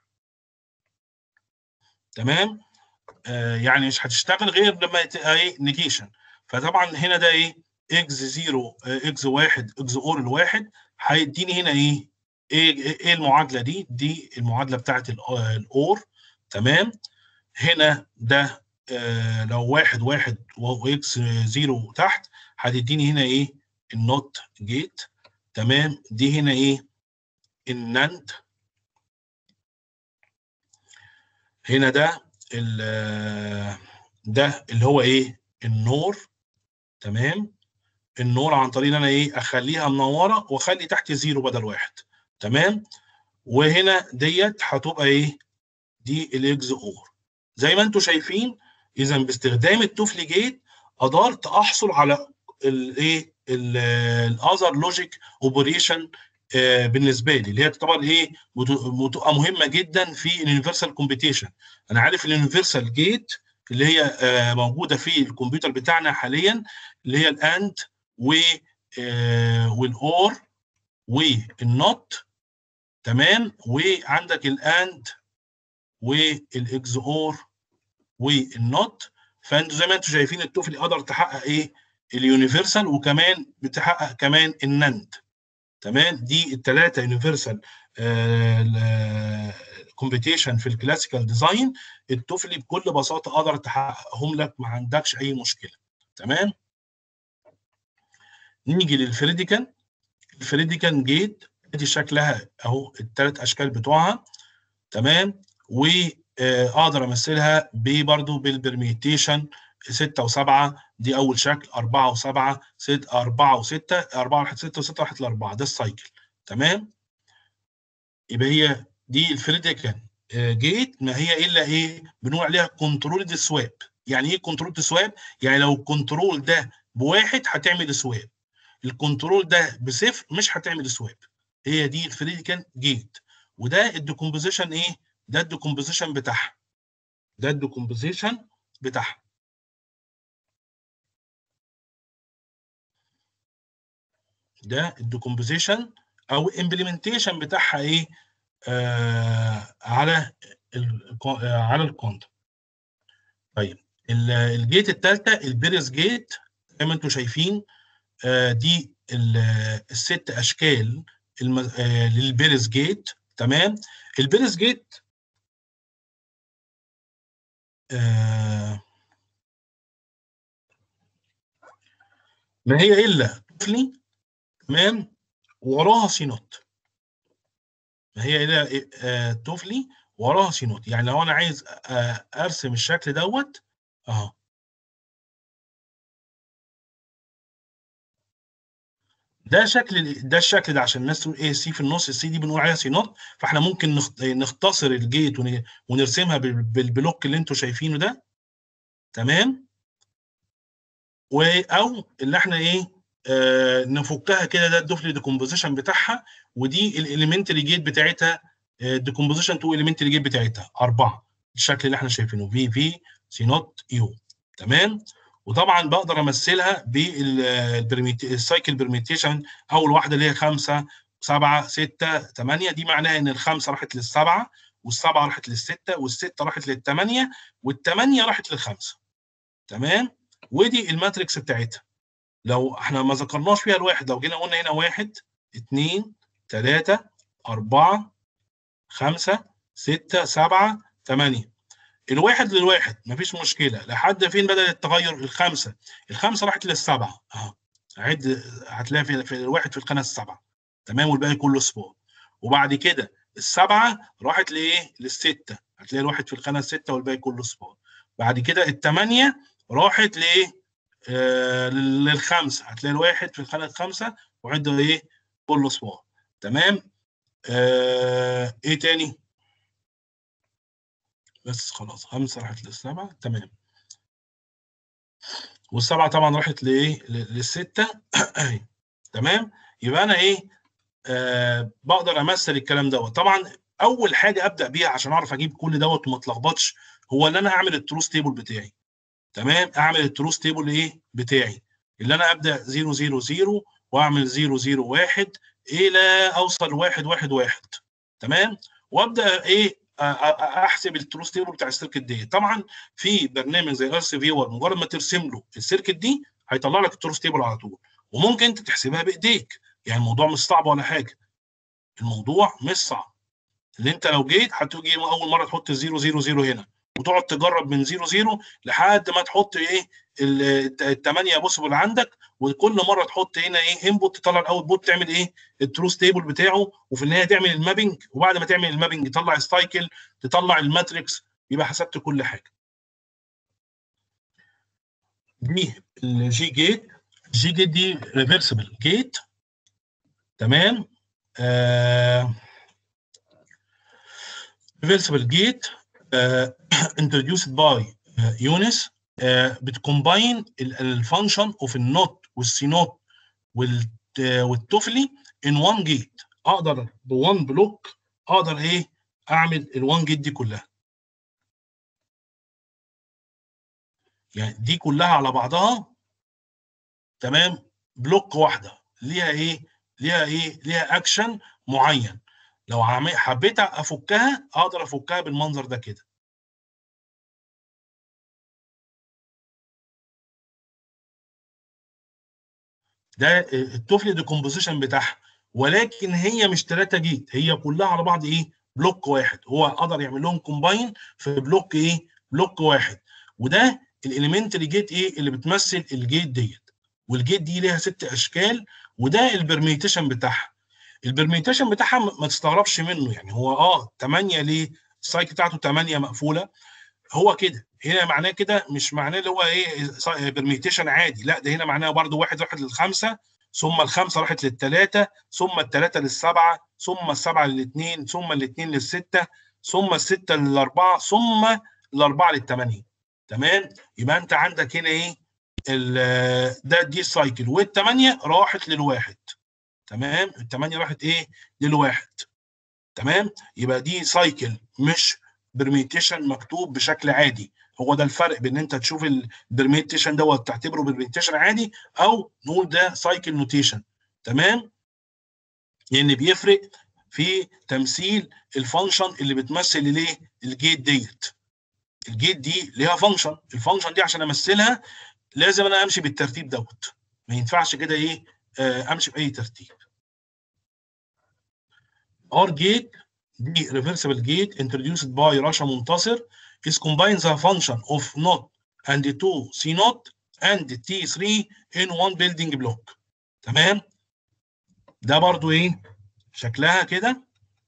تمام آه يعني مش هتشتغل غير لما ايه نيجيشن فطبعا هنا ده ايه اكس 0 اكس 1 اكس اور الواحد هيديني هنا ايه ايه ايه المعادله دي دي المعادله بتاعت الاور تمام هنا ده آه لو واحد واحد واكس 0 تحت هتديني هنا ايه النوت جيت تمام دي هنا ايه الناند هنا ده ده اللي هو ايه النور تمام النور عن طريق ان انا ايه اخليها منوره واخلي تحت زيرو بدل واحد تمام وهنا ديت هتبقى ايه دي الاكز اور زي ما انتم شايفين اذا باستخدام التوفلي جيت قدرت احصل على الايه الاذر لوجيك اوبريشن بالنسبه لي اللي هي طبعا ايه بتبقى مهمه جدا في اليونيفرسال كومبيتيشن انا عارف اليونيفرسال جيت اللي هي آه موجوده في الكمبيوتر بتاعنا حاليا اللي هي الاند و آه والاور والنوت تمام وعندك الاند والاكس اور والنوت فانتوا زي ما انتم شايفين التوفل قدر تحقق ايه اليونيفرسال وكمان بتحقق كمان النند تمام دي الثلاثه يونيفرسال كومبيتيشن في الكلاسيكال ديزاين التوفلي بكل بساطه قدر تحققهم لك ما عندكش اي مشكله تمام نيجي للفريديكان الفريديكان جيت دي شكلها اهو الثلاث اشكال بتوعها تمام واقدر امثلها برضه بالبرميتيشن 6 و7 دي اول شكل 4 و7 6 4 و6 4 راحت 6 و6 راحت ل 4 ده السايكل تمام يبقى هي دي الفريديكان جيت ما هي الا ايه بنقول عليها كنترول سواب يعني ايه كنترول سواب يعني لو الكنترول ده بواحد هتعمل سواب الكنترول ده بصفر مش هتعمل سواب هي دي الفريديكان جيت وده الديكومبوزيشن ايه ده الديكومبوزيشن بتاعها ده الديكومبوزيشن بتاعها ده الديكومبوزيشن او الامبلمنتيشن بتاعها ايه آه على ال على الكونت طيب الجيت الثالثه البيرس جيت زي ما انتم شايفين آه دي الست اشكال الم... آه للبيرس جيت تمام البيرس جيت آه ما هي الا طفلي تمام وراها سينوت ما هي الا آه طفلي وراها سينوت يعني لو انا عايز آه ارسم الشكل دوت اهو ده شكل ده الشكل ده عشان الناس تقول ايه سي في النص السي دي بنقول عليها سي نوت فاحنا ممكن نختصر الجيت ونرسمها بالبلوك اللي انتم شايفينه ده تمام و او اللي احنا ايه آه نفكها كده ده الدوفلي ديكومبوزيشن بتاعها ودي الاليمنتري جيت بتاعتها ديكومبوزيشن تو اليمنتري جيت بتاعتها اربعه الشكل اللي احنا شايفينه في في سي نوت يو تمام وطبعا بقدر امثلها بالسايكل برميتيشن اول واحده اللي هي 5 7 6 8 دي معناها ان الخمسه راحت للسبعه والسبعه راحت للسته والسته راحت للثمانيه والثمانيه راحت للخمسه تمام ودي الماتريكس بتاعتها لو احنا ما ذكرناش فيها الواحد لو جينا قلنا هنا واحد اثنين ثلاثة أربعة خمسة ستة سبعة ثمانية الواحد للواحد مفيش مشكله لحد فين بدا التغير الخمسه الخمسه راحت للسبعه اهو عد هتلاقي في, في الواحد في القناه السبعه تمام والباقي كله صفار وبعد كده السبعه راحت لايه للسته هتلاقي الواحد في القناه السته والباقي كله صفار بعد كده الثمانيه راحت لايه آه للخمسه هتلاقي الواحد في القناه الخمسه وعد ايه كله صفار تمام آه ايه تاني بس خلاص خمسة راحت للسبعة تمام والسبعة طبعا راحت لإيه؟ للستة تمام؟ يبقى أنا إيه؟ آه بقدر أمثل الكلام دوت طبعا أول حاجة أبدأ بيها عشان أعرف أجيب كل دوت وما اتلخبطش هو اللي أنا أعمل التروس تيبل بتاعي تمام؟ أعمل التروس تيبل إيه؟ بتاعي اللي أنا أبدأ 0 0 0 وأعمل 0 0 1 إلى أوصل 1 1 1 تمام؟ وأبدأ إيه؟ احسب التروس تيبل بتاع السيركت دي طبعا في برنامج زي ار سي فيور مجرد ما ترسم له السيركت دي هيطلع لك التروس تيبل على طول وممكن انت تحسبها بايديك يعني الموضوع مش صعب ولا حاجه الموضوع مش صعب اللي انت لو جيت هتيجي اول مره تحط 0 0 0 هنا وتقعد تجرب من 0 0 لحد ما تحط ايه الثمانيه بوسبل عندك وكل مره تحط هنا ايه انبوت تطلع الاوت بوت تعمل ايه التروس تيبل بتاعه وفي النهايه تعمل المابنج وبعد ما تعمل المابنج تطلع السايكل تطلع الماتريكس يبقى حسبت كل حاجه دي الجي جيت الجي جيت دي ريفرسبل جيت تمام آه reversible gate uh, introduced by uh, يونس uh, بتكومباين الفانكشن اوف النوت والسي نوت والتوفلي ان وان جيت اقدر بوان بلوك اقدر ايه اعمل الوان جيت دي كلها يعني دي كلها على بعضها تمام بلوك واحده ليها ايه ليها ايه ليها اكشن معين لو حبيت افكها اقدر افكها بالمنظر ده كده ده التوفل ديكومبوزيشن بتاعها ولكن هي مش 3 جيت هي كلها على بعض ايه بلوك واحد هو قدر يعمل لهم كومباين في بلوك ايه بلوك واحد وده الاليمنتري جيت ايه اللي بتمثل الجيت ديت والجيت دي ليها ست اشكال وده البرميتيشن بتاعها البرميتيشن بتاعها ما تستغربش منه يعني هو اه 8 ليه السايكل بتاعته 8 مقفوله هو كده هنا معناه كده مش معناه اللي هو ايه برميتيشن عادي لا ده هنا معناه برضه واحد راحت للخمسه ثم الخمسه راحت للثلاثه ثم الثلاثه للسبعه ثم السبعه للاثنين ثم الاثنين للسته ثم السته للاربعه ثم الاربعه للثمانيه تمام يبقى انت عندك هنا ايه ده دي السايكل والثمانيه راحت للواحد تمام الثمانيه راحت ايه للواحد تمام يبقى دي سايكل مش برميتيشن مكتوب بشكل عادي هو ده الفرق بين انت تشوف البرميتيشن دوت تعتبره برميتيشن عادي او نقول ده سايكل نوتيشن تمام لان يعني بيفرق في تمثيل الفانكشن اللي بتمثل الايه الجيت ديت الجيت دي ليها فانكشن الفانكشن دي عشان امثلها لازم انا امشي بالترتيب دوت ما ينفعش كده ايه آه امشي باي ترتيب اور جيت دي reversible gate introduced by رشا منتصر is combines the function of not and 2 C not and T3 in one building block تمام ده برضو ايه شكلها كده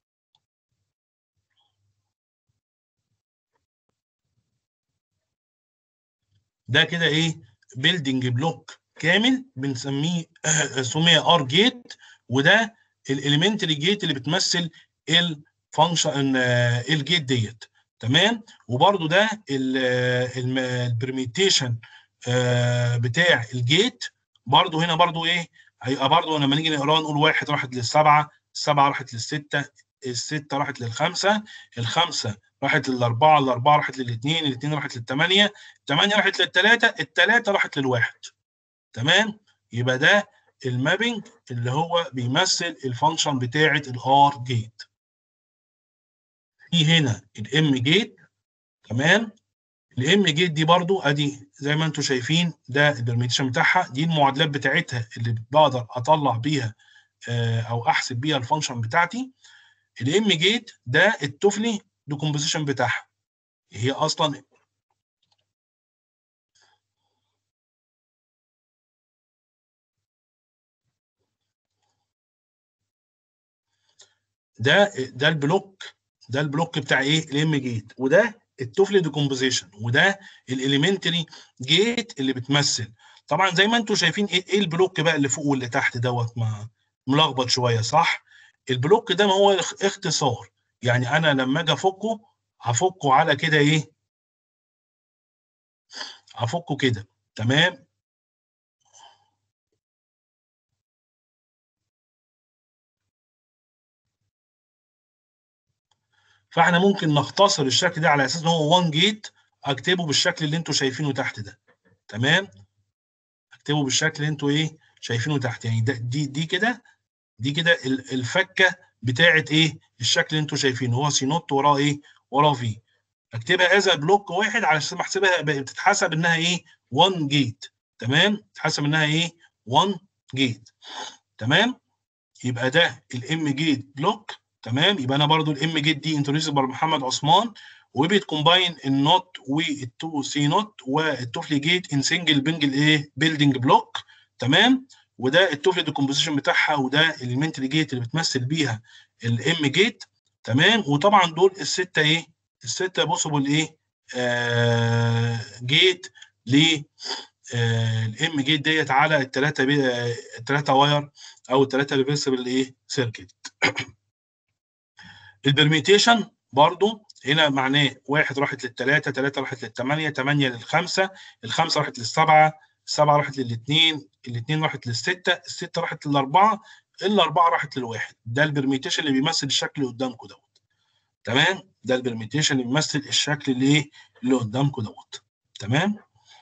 ده كده ايه بيلدينج بلوك كامل بنسميه سميه ار جيت وده الاليمنتري جيت اللي بتمثل الفانكشن الجيت ديت تمام وبرده ده البرميتيشن بتاع الجيت برده هنا برده ايه هيبقى برده لما نيجي نقراه نقول واحد راحت للسبعه السبعه راحت للسته السته راحت للخمسه الخمسه راحت للاربعه الاربعه راحت للاثنين الاثنين راحت للثمانيه الثمانيه راحت للثلاثه الثلاثه راحت للواحد تمام يبقى ده المابنج اللي هو بيمثل الفانكشن بتاعه الار جيت في هنا الام جيت تمام الام جيت دي برضو ادي زي ما انتم شايفين ده البرميتيشن بتاعها دي المعادلات بتاعتها اللي بقدر اطلع بيها او احسب بيها الفانكشن بتاعتي الام جيت ده التوفلي ديكومبوزيشن بتاعها هي اصلا ده ده البلوك ده البلوك بتاع ايه الام جيت وده التوفل ديكومبوزيشن وده الاليمنتري جيت اللي بتمثل طبعا زي ما انتم شايفين ايه البلوك بقى اللي فوق واللي تحت دوت ما ملخبط شويه صح البلوك ده ما هو اختصار يعني انا لما اجي افكه هفكه على كده ايه هفكه كده تمام فاحنا ممكن نختصر الشكل ده على اساس ان هو 1 جيت اكتبه بالشكل اللي انتم شايفينه تحت ده تمام اكتبه بالشكل اللي انتم ايه شايفينه تحت يعني ده دي دي كده دي كده الفكه بتاعه ايه الشكل اللي انتم شايفينه هو سي نوت وراه ايه وراه في اكتبها از بلوك واحد على اساس ما احسبها بتتحسب انها ايه 1 جيت تمام تتحسب انها ايه 1 جيت تمام يبقى ده الام جيت بلوك تمام يبقى انا برضو الام جيت دي انتروديوس بر محمد عثمان وبتكومباين النوت والتو سي نوت والتوفلي جيت ان سنجل بنجل ايه بيلدينج بلوك تمام وده التوفلي ديكومبوزيشن بتاعها وده الاليمنتري جيت اللي بتمثل بيها الام جيت تمام وطبعا دول السته ايه السته بوسيبل ايه آه جيت ل الام جيت ديت على الثلاثه الثلاثه واير او الثلاثه ريفرسبل ايه سيركت البرميتيشن برضو هنا معناه واحد راحت للثلاثه ثلاثه راحت للثمانيه ثمانيه للخمسه الخمسه راحت للسبعه السبعه راحت للاثنين الاثنين راحت للسته السته راحت للاربعه الاربعه راحت للواحد ده البرميتيشن اللي بيمثل الشكل اللي قدامكم دوت تمام ده البرميتيشن اللي بيمثل الشكل اللي ايه اللي قدامكم دوت تمام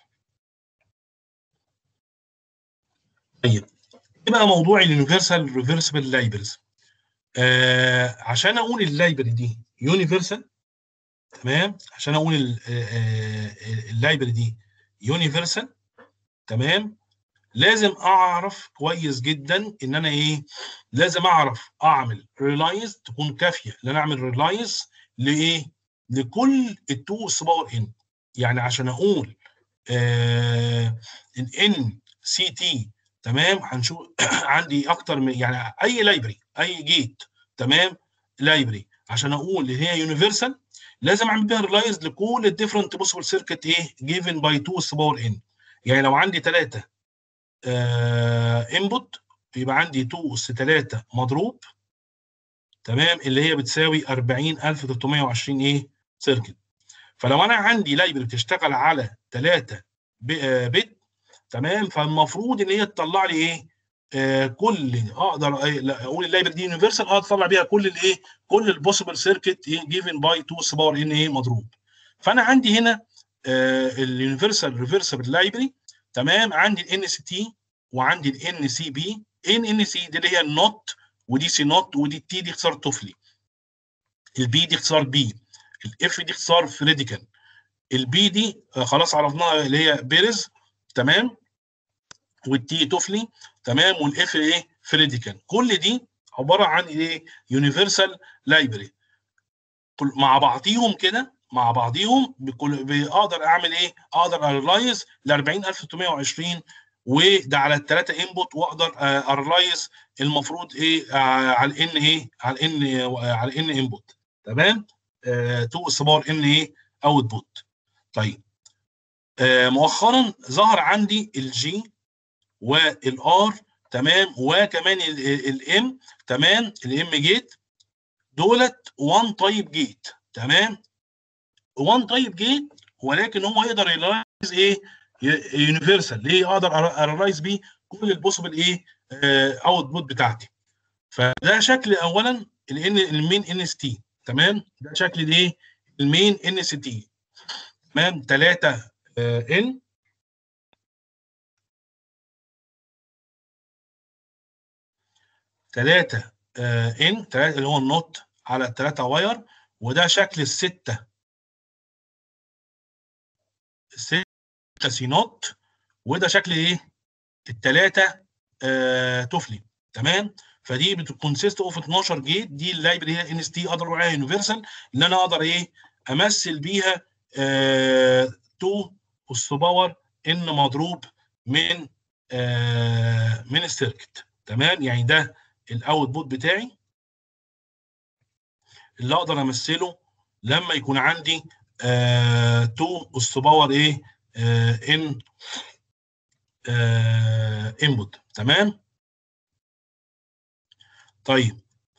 طيب ايه بقى موضوع اليونيفرسال ريفرسبل لايبرز آه عشان اقول اللايبرري دي يونيفرسال تمام عشان اقول اللايبرري دي يونيفرسال تمام لازم اعرف كويس جدا ان انا ايه لازم اعرف اعمل ريلايز تكون كافيه ان انا اعمل ريلايز لايه لكل التو اس باور ان يعني عشان اقول آه ان سي تي تمام هنشوف عندي اكتر من يعني اي لايبرري اي جيت تمام لايبرري عشان اقول ان هي يونيفرسال لازم اعمل بيها ريلايز لكل الديفرنت بوسيبل سيركت ايه جيفن باي 2 اس باور ان يعني لو عندي ثلاثه انبوت يبقى عندي 2 اس 3 مضروب تمام اللي هي بتساوي 40320 ايه سيركت فلو انا عندي لايبرري بتشتغل على 3 بت تمام فالمفروض ان هي تطلع لي ايه آه كل اقدر اقول اللايبرري دي يونيفرسال اقدر اطلع بيها كل الايه كل البوسيبل سيركت ايه جيفن باي 2 اس باور ان ايه مضروب فانا عندي هنا آه اليونيفرسال ريفرسبل لايبرري تمام عندي الان سي تي وعندي الان سي بي ان ان سي دي اللي هي النوت ودي سي نوت ودي التي دي اختصار طفلي البي دي اختصار بي الاف دي اختصار فريديكال البي دي آه خلاص عرفناها اللي هي بيرز تمام والتي طفلي تمام والاف ايه فريديكال كل دي عباره عن ايه يونيفرسال لايبرري مع بعضيهم كده مع بعضيهم بكل بقدر اعمل ايه اقدر ارلايز ل 40620 وده على الثلاثه انبوت واقدر ارلايز المفروض ايه على الان ايه على الان على الان انبوت تمام 2 اس باور ان ايه اوت بوت طيب آه مؤخرا ظهر عندي الجي والار تمام وكمان الام تمام الام جيت دولت وان تايب جيت تمام وان تايب جيت ولكن هو يقدر يلايز ايه يونيفرسال ليه اقدر ارالايز بيه كل البوسيبل ايه اوت بوت بتاعتي فده شكل اولا الان المين ان اس تي تمام ده شكل الايه المين ان اس تي تمام 3 ان ثلاثة ان ثلاثة اللي هو النوت على الثلاثة واير وده شكل الستة الستة سي نوت وده شكل ايه؟ الثلاثة آه تفلي تمام؟ فدي بتكونسيست اوف 12 جيت دي اللايبرري هي ان اس تي اقدر اقول عليها يونيفرسال ان انا اقدر ايه؟ امثل بيها 2 اس باور ان مضروب من آه من السيركت تمام يعني ده الاوت بوت بتاعي اللي اقدر امثله لما يكون عندي 2 اس باور ايه آه ان آه انبوت تمام طيب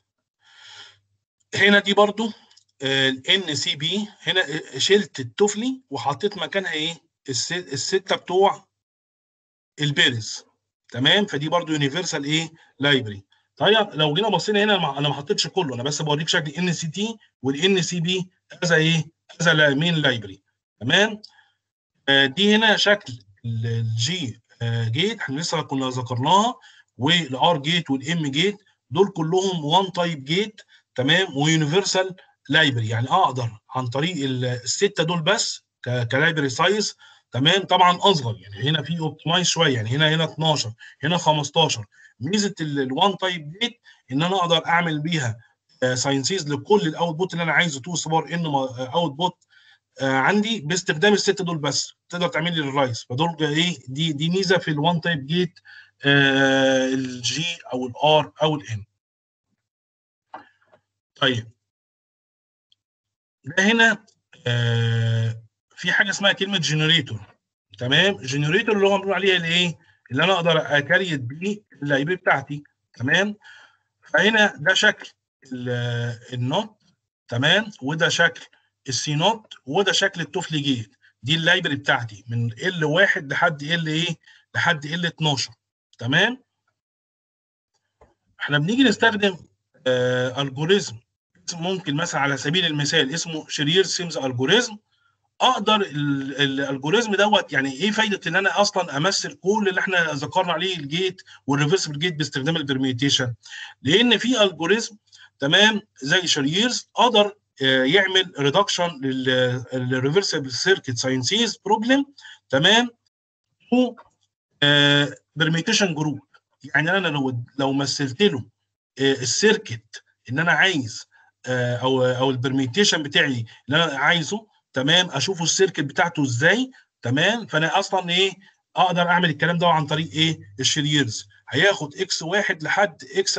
هنا دي برضو الان سي بي هنا شلت التفلي وحطيت مكانها ايه السته بتوع البيرز تمام فدي برضو يونيفرسال ايه لايبرري طيب لو جينا بصينا هنا انا ما حطيتش كله انا بس بوريك شكل ان سي تي والان سي بي از ايه از مين لايبرري تمام آه دي هنا شكل الجي آه جيت احنا لسه كنا ذكرناها والار جيت والام جيت دول كلهم وان تايب جيت تمام ويونيفرسال لايبرري يعني اقدر عن طريق السته دول بس كلايبرري سايز تمام طبعا اصغر يعني هنا في اوبتمايز شويه يعني هنا هنا 12 هنا 15 ميزه الوان تايب جيت ان انا اقدر اعمل بيها ساينسيز لكل الاوت بوت اللي انا عايزه 2 سبار ان اوت بوت عندي باستخدام السته دول بس تقدر تعمل لي الرايس فدول ايه دي دي ميزه في الوان تايب جيت الجي او الار او الان طيب ده هنا آه في حاجه اسمها كلمه جنريتور تمام جنريتور اللي هو بنقول عليها الايه اللي انا اقدر اكريت بيه اللايبرري بتاعتي تمام فهنا ده شكل النوت تمام وده شكل السي نوت وده شكل التوفلي جيت دي اللايبرري بتاعتي من ال 1 لحد ال ايه لحد ال 12 تمام احنا بنيجي نستخدم آه الجوريزم ممكن مثلا على سبيل المثال اسمه شرير سيمز الجوريزم اقدر الالجوريزم دوت يعني ايه فايده ان انا اصلا امثل كل اللي احنا ذكرنا عليه الجيت والريفرسبل جيت باستخدام البرميتيشن لان في الجوريزم تمام زي شريرز اقدر يعمل ريدكشن للريفرسبل سيركت ساينسيز بروبلم تمام تو برميتيشن جروب يعني انا لو لو مثلت له السيركت ان انا عايز او او البرميتيشن بتاعي اللي انا عايزه تمام اشوفه السيركت بتاعته ازاي تمام فانا اصلا ايه اقدر اعمل الكلام ده عن طريق ايه الشريرز هياخد اكس واحد لحد اكس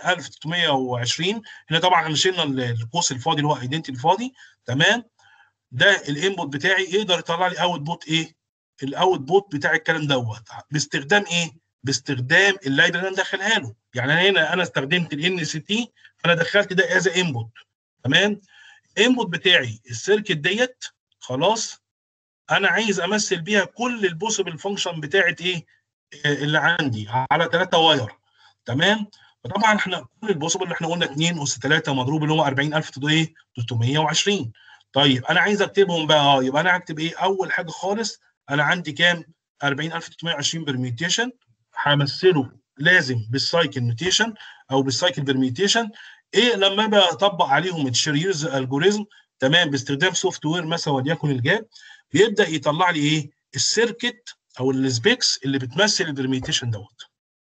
40320 هنا طبعا احنا شلنا القوس الفاضي اللي هو ايدنتي الفاضي تمام ده الانبوت بتاعي يقدر يطلع لي اوت بوت ايه الاوت بوت بتاع الكلام دوت باستخدام ايه باستخدام اللايبرري اللي انا مدخلها له يعني انا هنا انا استخدمت الان سي تي فانا دخلت ده از انبوت تمام الانبوت بتاعي السيركت ديت خلاص انا عايز امثل بيها كل البوسيبل فانكشن بتاعت ايه اللي عندي على 3 واير تمام فطبعا احنا كل البوسيبل اللي احنا قلنا 2 اس 3 مضروب اللي هو 40000 ايه 320 طيب انا عايز اكتبهم بقى اه يبقى انا هكتب ايه اول حاجه خالص انا عندي كام 40320 برميتيشن همثله لازم بالسايكل نوتيشن او بالسايكل برميتيشن ايه لما بطبق عليهم الشريرز الجوريزم تمام باستخدام سوفت وير مثلا وليكن الجاب بيبدا يطلع لي ايه السيركت او السبيكس اللي بتمثل البرميتيشن دوت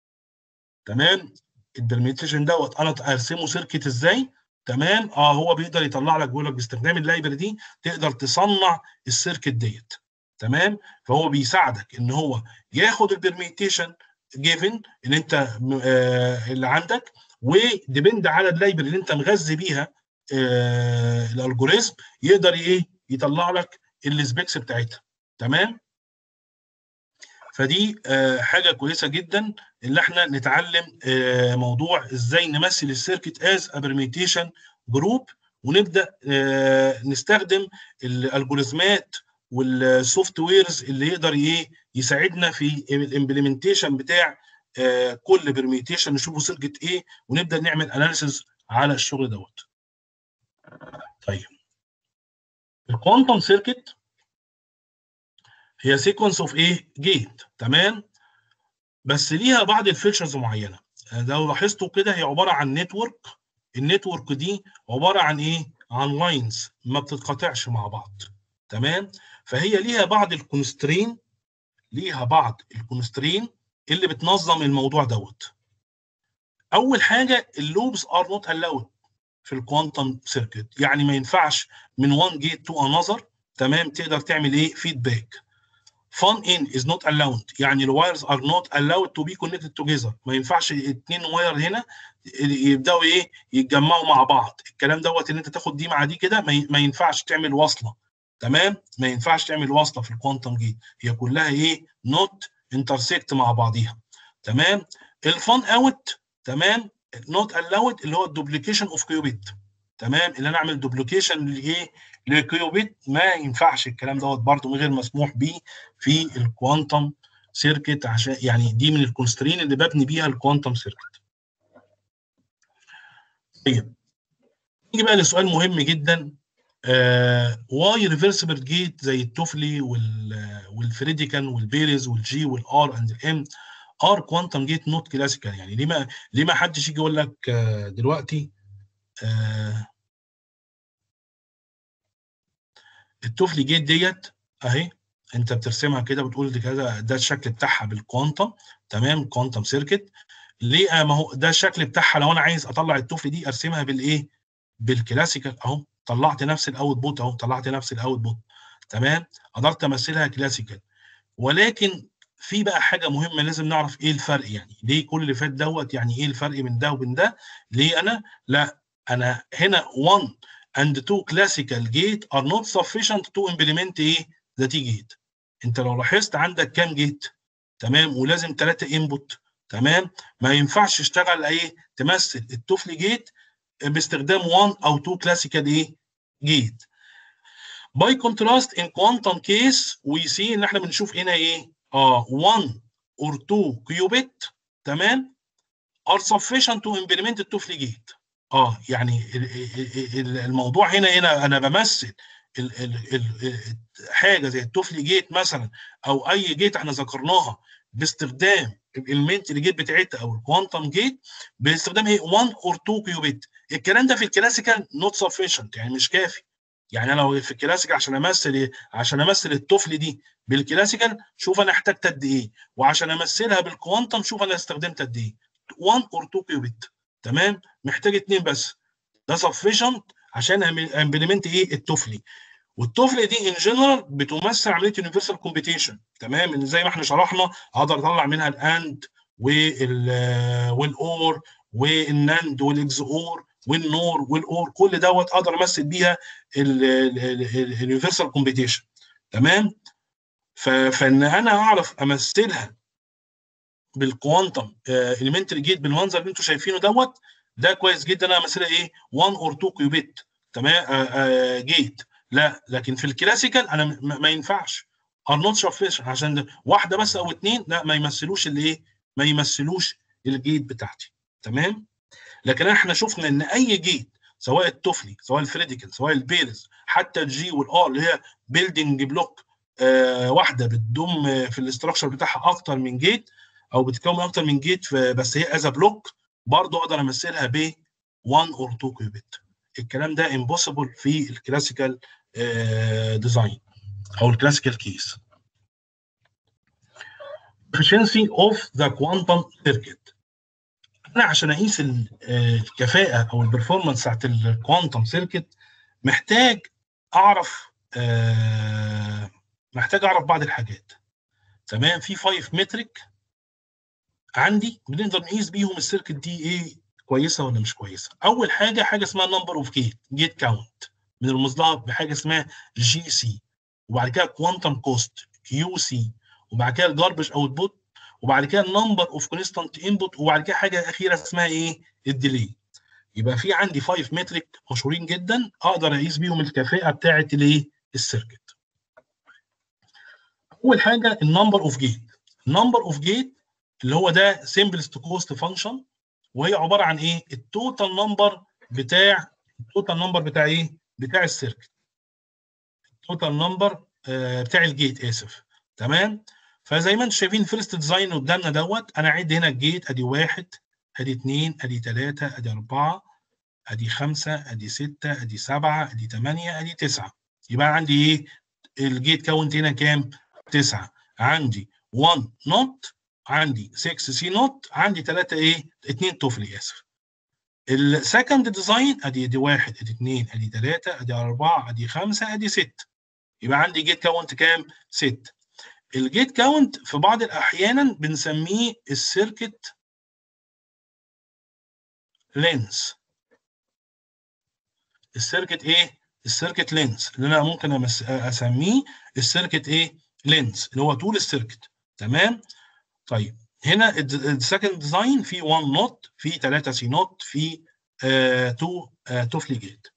تمام البرميتيشن دوت انا ارسمه سيركت ازاي تمام اه هو بيقدر يطلع لك بيقول لك باستخدام اللايبرري دي تقدر تصنع السيركت ديت تمام فهو بيساعدك ان هو ياخد البرميتيشن جيفن اللي انت آه اللي عندك وديبند على اللايبرري اللي انت مغذي بيها آه الالجوريزم يقدر ايه يطلع لك السبيكس بتاعتها تمام فدي آه حاجه كويسه جدا اللي احنا نتعلم آه موضوع ازاي نمثل السيركت از ابرميتيشن جروب ونبدا آه نستخدم الالجوريزمات والسوفت ويرز اللي يقدر ايه يساعدنا في الامبلمنتيشن بتاع كل برميتيشن نشوفه سيركت ايه ونبدا نعمل اناليسيز على الشغل دوت طيب الكوانتم سيركت هي سيكونس اوف ايه جيت تمام بس ليها بعض الفيتشرز معينه لو لاحظتوا كده هي عباره عن نتورك النتورك دي عباره عن ايه عن لاينز ما بتتقاطعش مع بعض تمام فهي ليها بعض الكونسترين ليها بعض الكونسترين اللي بتنظم الموضوع دوت اول حاجه اللوبس ار نوت الاود في الكوانتم سيركت يعني ما ينفعش من وان جيت تو انذر تمام تقدر تعمل ايه فيدباك فان ان از نوت allowed يعني الوايرز ار نوت allowed تو بي كونكتد توجذر ما ينفعش اتنين واير هنا يبداوا ايه يتجمعوا مع بعض الكلام دوت ان انت تاخد دي مع دي كده ما ينفعش تعمل وصله تمام ما ينفعش تعمل وصله في الكوانتم جيت هي كلها ايه نوت انترسكت مع بعضيها تمام الفان اوت تمام نوت allowed اللي هو الدوبليكيشن اوف كيوبيت تمام اللي انا اعمل دوبليكيشن لايه للكيوبيت ما ينفعش الكلام دوت برده غير مسموح به في الكوانتم سيركت عشان يعني دي من الكونسترين اللي ببني بيها الكوانتم سيركت طيب نيجي بقى لسؤال مهم جدا واي ريفرسبل جيت زي التوفلي والفريديكان والبيريز والجي والار اند الام ار كوانتم جيت نوت كلاسيكال يعني ليه ما ليه ما حدش يجي يقول لك آه دلوقتي آه التوفلي جيت ديت اهي انت بترسمها كده بتقول دي كذا ده الشكل بتاعها بالكوانتم تمام كوانتم سيركت ليه ما هو ده الشكل بتاعها لو انا عايز اطلع التوفلي دي ارسمها بالايه بالكلاسيكال اهو طلعت نفس الاوت بوت اهو طلعت نفس الاوت بوت تمام قدرت امثلها كلاسيكال ولكن في بقى حاجه مهمه لازم نعرف ايه الفرق يعني ليه كل اللي فات دوت يعني ايه الفرق بين ده وبين ده ليه انا لا انا هنا 1 and 2 classical gate are not sufficient to implement ايه the T gate انت لو لاحظت عندك كام جيت تمام ولازم ثلاثه انبوت تمام ما ينفعش تشتغل ايه تمثل التوفلي جيت باستخدام 1 او 2 كلاسيكال ايه جيت باي كونتراست ان كوانتم كيس وي سي ان احنا بنشوف هنا ايه اه 1 اور 2 كيوبيت تمام are sufficient to implement التوفلي جيت اه يعني الموضوع هنا هنا انا بمثل ال ال ال حاجه زي التوفلي جيت مثلا او اي جيت احنا ذكرناها باستخدام الالمنتري جيت بتاعتها او الكوانتم جيت باستخدام ايه 1 اور 2 كيوبيت الكلام ده في الكلاسيكال نوت سفيشنت يعني مش كافي يعني انا لو في الكلاسيكال عشان امثل ايه عشان امثل الطفل دي بالكلاسيكال شوف انا احتجت قد ايه وعشان امثلها بالكوانتم شوف انا استخدمت قد ايه 1 اور 2 كيوبيت تمام محتاج اثنين بس ده سفيشنت عشان امبلمنت ايه التوفلي والتوفل دي ان جنرال بتمثل عمليه يونيفرسال كومبيتيشن تمام زي ما احنا شرحنا اقدر اطلع منها الاند والاور والناند والاكس اور والنور والاور كل دوت اقدر امثل بيها اليونيفرسال كومبيتيشن تمام فان انا اعرف امثلها بالكوانتم اليمنتري جيت بالمنظر اللي انتم شايفينه دوت ده كويس جدا انا امثلها ايه 1 اور 2 كيوبيت تمام جيت لا لكن في الكلاسيكال انا ما ينفعش ار نوت سفيشنت عشان واحده بس او اثنين لا ما يمثلوش الايه ما يمثلوش الجيت بتاعتي تمام لكن احنا شفنا ان اي جيت سواء التوفلي سواء الفريديكال سواء البيرز حتى الجي والار اللي هي بيلدينج بلوك آه واحده بتضم في الاستراكشر بتاعها اكتر من جيت او بتكون اكتر من جيت بس هي از بلوك برضه اقدر امثلها ب 1 اور 2 كيوبيت الكلام ده امبوسيبل في الكلاسيكال ديزاين او الكلاسيكال كيس efficiency of the quantum circuit انا عشان اقيس الكفاءه او البرفورمانس بتاعت الكوانتم سيركت محتاج اعرف محتاج اعرف بعض الحاجات تمام في 5 متريك عندي بنقدر نقيس بيهم السيركت دي ايه كويسه ولا مش كويسه اول حاجه حاجه اسمها نمبر اوف جيت جيت كاونت بنرمز لها بحاجه اسمها جي سي وبعد كده كوانتم كوست كيو سي وبعد كده الجاربج اوت بوت وبعد كده النمبر اوف كونستانت انبوت وبعد كده حاجه اخيره اسمها ايه الديلي يبقى في عندي 5 متريك مشهورين جدا اقدر اقيس بيهم الكفاءه بتاعه الايه السيركت اول حاجه النمبر اوف جيت النمبر اوف جيت اللي هو ده سمبلست كوست فانكشن وهي عباره عن ايه التوتال نمبر بتاع التوتال نمبر بتاع ايه بتاع السيركت التوتال نمبر آه بتاع الجيت اسف تمام فزي ما انتم شايفين فيرست ديزاين قدامنا دوت انا اعد هنا الجيت ادي واحد ادي اثنين ادي ثلاثه ادي اربعه ادي خمسه ادي سته ادي سبعه ادي ثمانيه ادي تسعه يبقى عندي ايه الجيت كاونت هنا كام؟ تسعه عندي 1 نوت عندي 6 سي نوت عندي 3 ايه 2 توفلي اسف السكند ديزاين ادي ادي واحد ادي اثنين ادي ثلاثه ادي اربعه ادي خمسه ادي ست يبقى عندي جيت كاونت كام؟ ست الجيت كاونت في بعض الاحيان بنسميه السيركت لينس السيركت ايه؟ السيركت لينس اللي انا ممكن اسميه السيركت ايه؟ لينس اللي هو طول السيركت تمام؟ طيب هنا السكند ديزاين في 1 نوت في 3 سي نوت في 2 توفلي جيت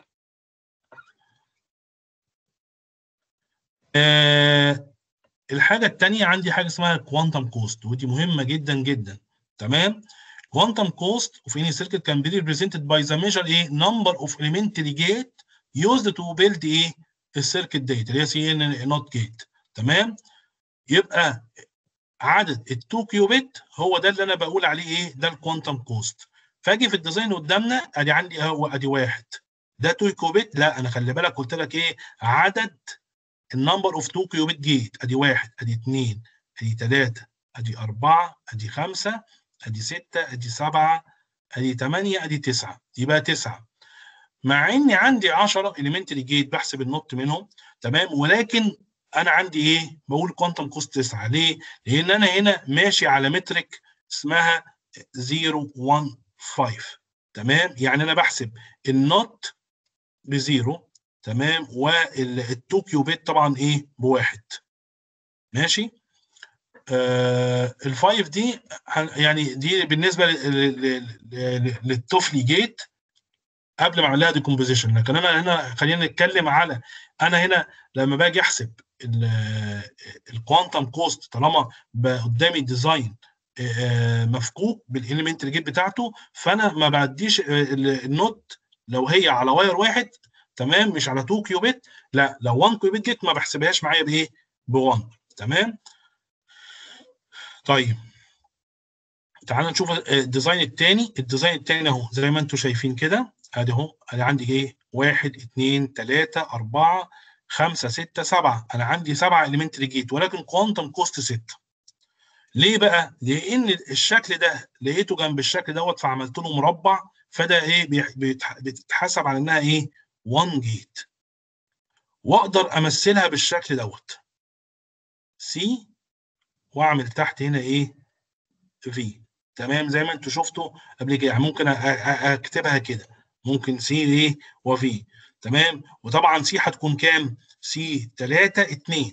الحاجه الثانيه عندي حاجه اسمها كوانتم كوست ودي مهمه جدا جدا تمام quantum cost of any circuit can be represented by the measure ايه number of elementary gate used to build ايه السيركت ديت اللي هي سي ان نوت جيت تمام يبقى عدد ال2 كيوبيت هو ده اللي انا بقول عليه ايه ده الكوانتم كوست فاجي في الديزاين قدامنا ادي عندي هو ادي واحد ده 2 كيوبيت لا انا خلي بالك قلت لك ايه عدد النمبر اوف 2 كيوبيت جيت ادي واحد ادي اثنين ادي ثلاثه ادي اربعه ادي خمسه ادي سته ادي سبعه ادي ثمانيه ادي تسعه يبقى تسعه مع اني عندي 10 اليمنتري جيت بحسب النوت منهم تمام ولكن انا عندي ايه بقول كوانتم كوست 9 ليه لان انا هنا ماشي على مترك اسمها 015 تمام يعني انا بحسب النوت بزيرو تمام وال2 كيوبيت طبعا ايه بواحد ماشي آه الفايف دي يعني دي بالنسبه للتوفلي جيت قبل ما اعمل لها ديكومبوزيشن لكن انا هنا خلينا نتكلم على انا هنا لما باجي احسب الكوانتم كوست طالما قدامي ديزاين مفكوك بالاليمنتري جيت بتاعته فانا ما بعديش النوت لو هي على واير واحد تمام مش على 2 كيوبيت لا لو 1 كيوبيت جيت ما بحسبهاش معايا بايه؟ ب 1 تمام طيب تعال نشوف الديزاين الثاني الديزاين الثاني اهو زي ما انتم شايفين كده ادي اهو انا عندي ايه 1 2 3 4 5 6 7 انا عندي 7 اليمنتري جيت ولكن كوانتم كوست 6 ليه بقى؟ لان الشكل ده لقيته جنب الشكل دوت فعملت له مربع فده ايه بتتحسب على انها ايه 1 جيت واقدر امثلها بالشكل دوت سي واعمل تحت هنا ايه في تمام زي ما انتوا شفتوا قبل كده يعني ممكن اكتبها كده ممكن سي ايه وفي تمام وطبعا سي هتكون كام سي 3 2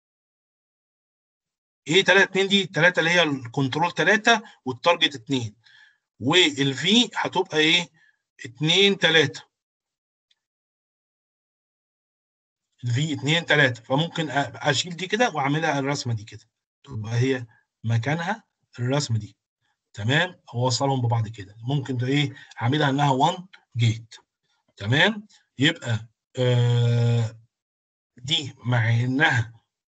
ايه 3 2 دي 3 اللي هي الكنترول 3 والتارجت 2 والفي هتبقى ايه 2 3 الفي 2 3 فممكن اشيل دي كده واعملها الرسمه دي كده تبقى هي مكانها الرسمه دي تمام اوصلهم ببعض كده ممكن ايه اعملها انها 1 جيت تمام يبقى آه دي مع انها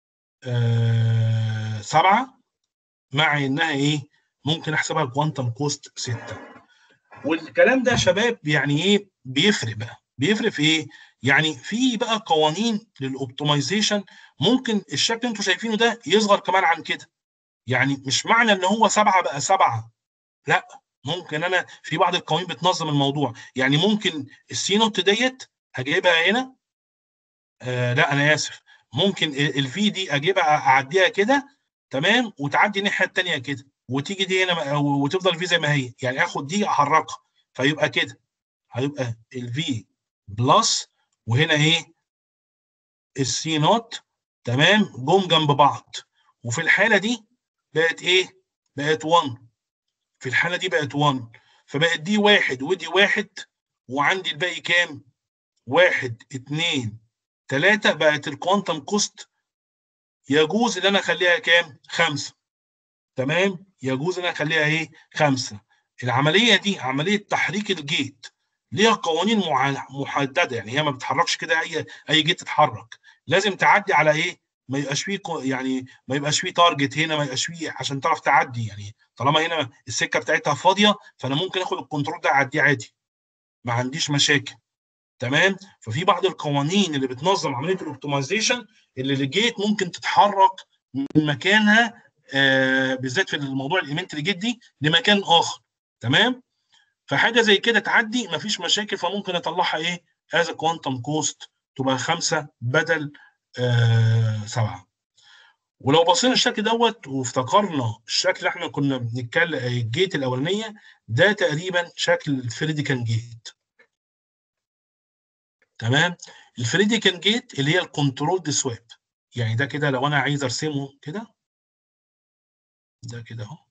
آه سبعة مع انها ايه ممكن احسبها كوانتم كوست 6 والكلام ده يا شباب يعني ايه بيفرق بقى بيفرق في ايه يعني في بقى قوانين للاوبتمايزيشن ممكن الشكل اللي انتوا شايفينه ده يصغر كمان عن كده يعني مش معنى ان هو سبعه بقى سبعه لا ممكن انا في بعض القوانين بتنظم الموضوع يعني ممكن السي نوت ديت هجيبها هنا آه لا انا اسف ممكن الفي دي اجيبها اعديها كده تمام وتعدي الناحيه الثانيه كده وتيجي دي هنا وتفضل في زي ما هي يعني اخد دي احركها فيبقى كده هيبقى الفي بلس وهنا ايه السي نوت تمام جم جنب بعض وفي الحاله دي بقت ايه بقت 1 في الحاله دي بقت 1 فبقت دي واحد ودي واحد وعندي الباقي كام واحد اتنين تلاتة بقت الكوانتم كوست يجوز ان انا اخليها كام خمسة تمام يجوز ان انا اخليها ايه خمسة العملية دي عملية تحريك الجيت ليها قوانين محدده يعني هي ما بتتحركش كده اي اي جيت تتحرك لازم تعدي على ايه ما يبقاش فيه يعني ما يبقاش فيه تارجت هنا ما يبقاش فيه عشان تعرف تعدي يعني طالما هنا السكه بتاعتها فاضيه فانا ممكن اخد الكنترول ده اعديه عادي ما عنديش مشاكل تمام ففي بعض القوانين اللي بتنظم عمليه الاوبتمايزيشن اللي الجيت ممكن تتحرك من مكانها آه بالذات في الموضوع الاليمنتري جيت دي لمكان اخر تمام فحاجه زي كده تعدي مفيش مشاكل فممكن اطلعها ايه از كوانتم كوست تبقى خمسه بدل آه سبعه ولو بصينا الشكل دوت وافتكرنا الشكل اللي احنا كنا بنتكلم الجيت الاولانيه ده تقريبا شكل الفريديكان جيت تمام الفريديكان جيت اللي هي الكنترول دي سواب يعني ده كده لو انا عايز ارسمه كده ده كده اهو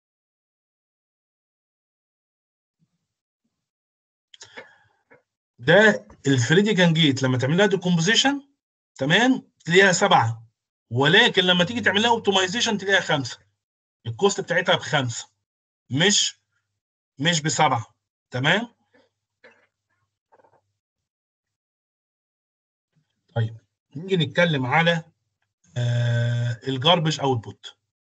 ده الفريديكان جيت لما تعمل لها ديكومبوزيشن تمام تلاقيها سبعه ولكن لما تيجي تعمل لها اوبتمايزيشن تلاقيها خمسه الكوست بتاعتها بخمسه مش مش بسبعه تمام طيب نيجي نتكلم على آه الجاربج اوتبوت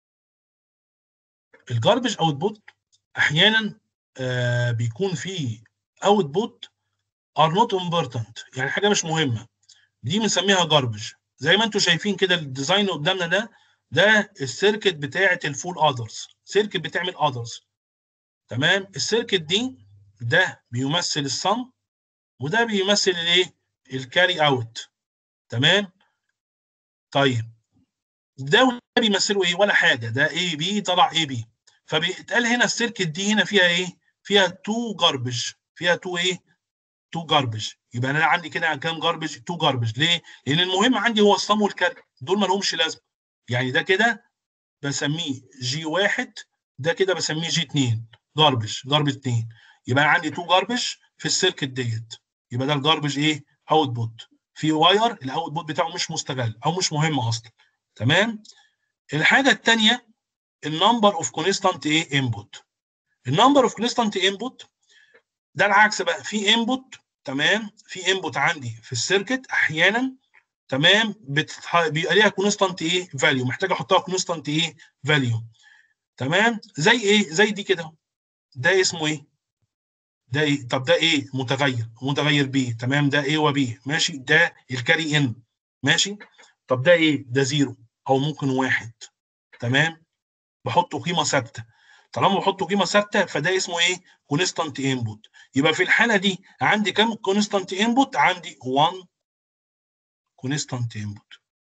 الجاربج اوتبوت احيانا آه بيكون فيه اوتبوت ار نوت امبورتنت يعني حاجه مش مهمه دي بنسميها جاربج زي ما انتم شايفين كده الديزاين قدامنا ده ده السيركت بتاعه الفول اذرز سيركت بتعمل اذرز تمام السيركت دي ده بيمثل الصم وده بيمثل الايه الكاري اوت تمام طيب ده وده بيمثلوا ايه ولا حاجه ده اي بي طلع اي بي فبيتقال هنا السيركت دي هنا فيها ايه فيها تو جاربج فيها تو ايه تو جاربج يبقى انا عندي كده كام جاربج تو جاربج ليه لان المهم عندي هو الصم والكاري دول ما لهمش لازمه يعني ده كده بسميه جي واحد ده كده بسميه جي 2 جاربج جاربج 2 يبقى انا عندي تو جاربج في السيركت ديت يبقى ده الجاربج ايه اوتبوت في واير الاوتبوت بتاعه مش مستغل او مش مهم اصلا تمام الحاجه الثانيه النمبر اوف كونستانت ايه انبوت النمبر اوف كونستانت انبوت ده العكس بقى في انبوت تمام في انبوت عندي في السيركت احيانا تمام بتتح... بيبقى ليها كونستانت ايه فاليو محتاج احطها كونستانت ايه فاليو تمام زي ايه زي دي كده ده اسمه ايه ده ايه طب ده ايه متغير متغير بي تمام ده ايه وبي ماشي ده الكاري ان ماشي طب ده ايه ده زيرو او ممكن واحد تمام بحطه قيمه ثابته طالما بحطه قيمه ثابته فده اسمه ايه كونستانت انبوت يبقى في الحاله دي عندي كام كونستانت انبوت عندي 1 كونستانت انبوت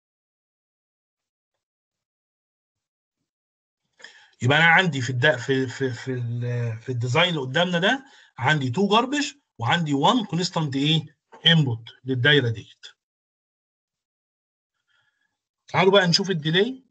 يبقى انا عندي في الد... في في في, ال... في الديزاين اللي قدامنا ده عندي 2 جاربج وعندي 1 كونستانت ايه انبوت للدايره ديت تعالوا بقى نشوف الديلي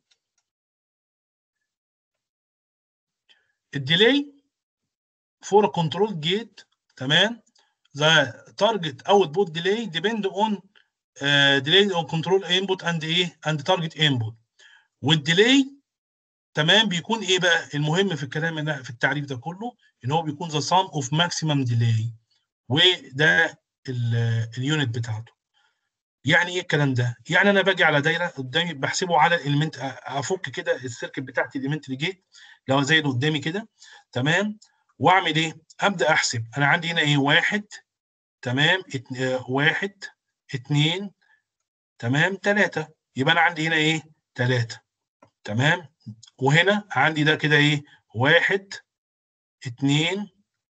الديلي for a control gate تمام the target output delay depend on uh, delay on control input and ايه and target input والديلي تمام بيكون ايه بقى المهم في الكلام ده في التعريف ده كله ان هو بيكون the sum of maximum delay وده اليونت بتاعته يعني ايه الكلام ده يعني انا باجي على دايره قدامي بحسبه على الاليمنت افك كده السيركت بتاعتي الاليمنتري جيت لو زي اللي قدامي كده تمام واعمل ايه ابدا احسب انا عندي هنا ايه واحد تمام ات... اه واحد اتنين تمام تلاتة يبقى انا عندي هنا ايه تلاتة تمام وهنا عندي ده كده ايه واحد اتنين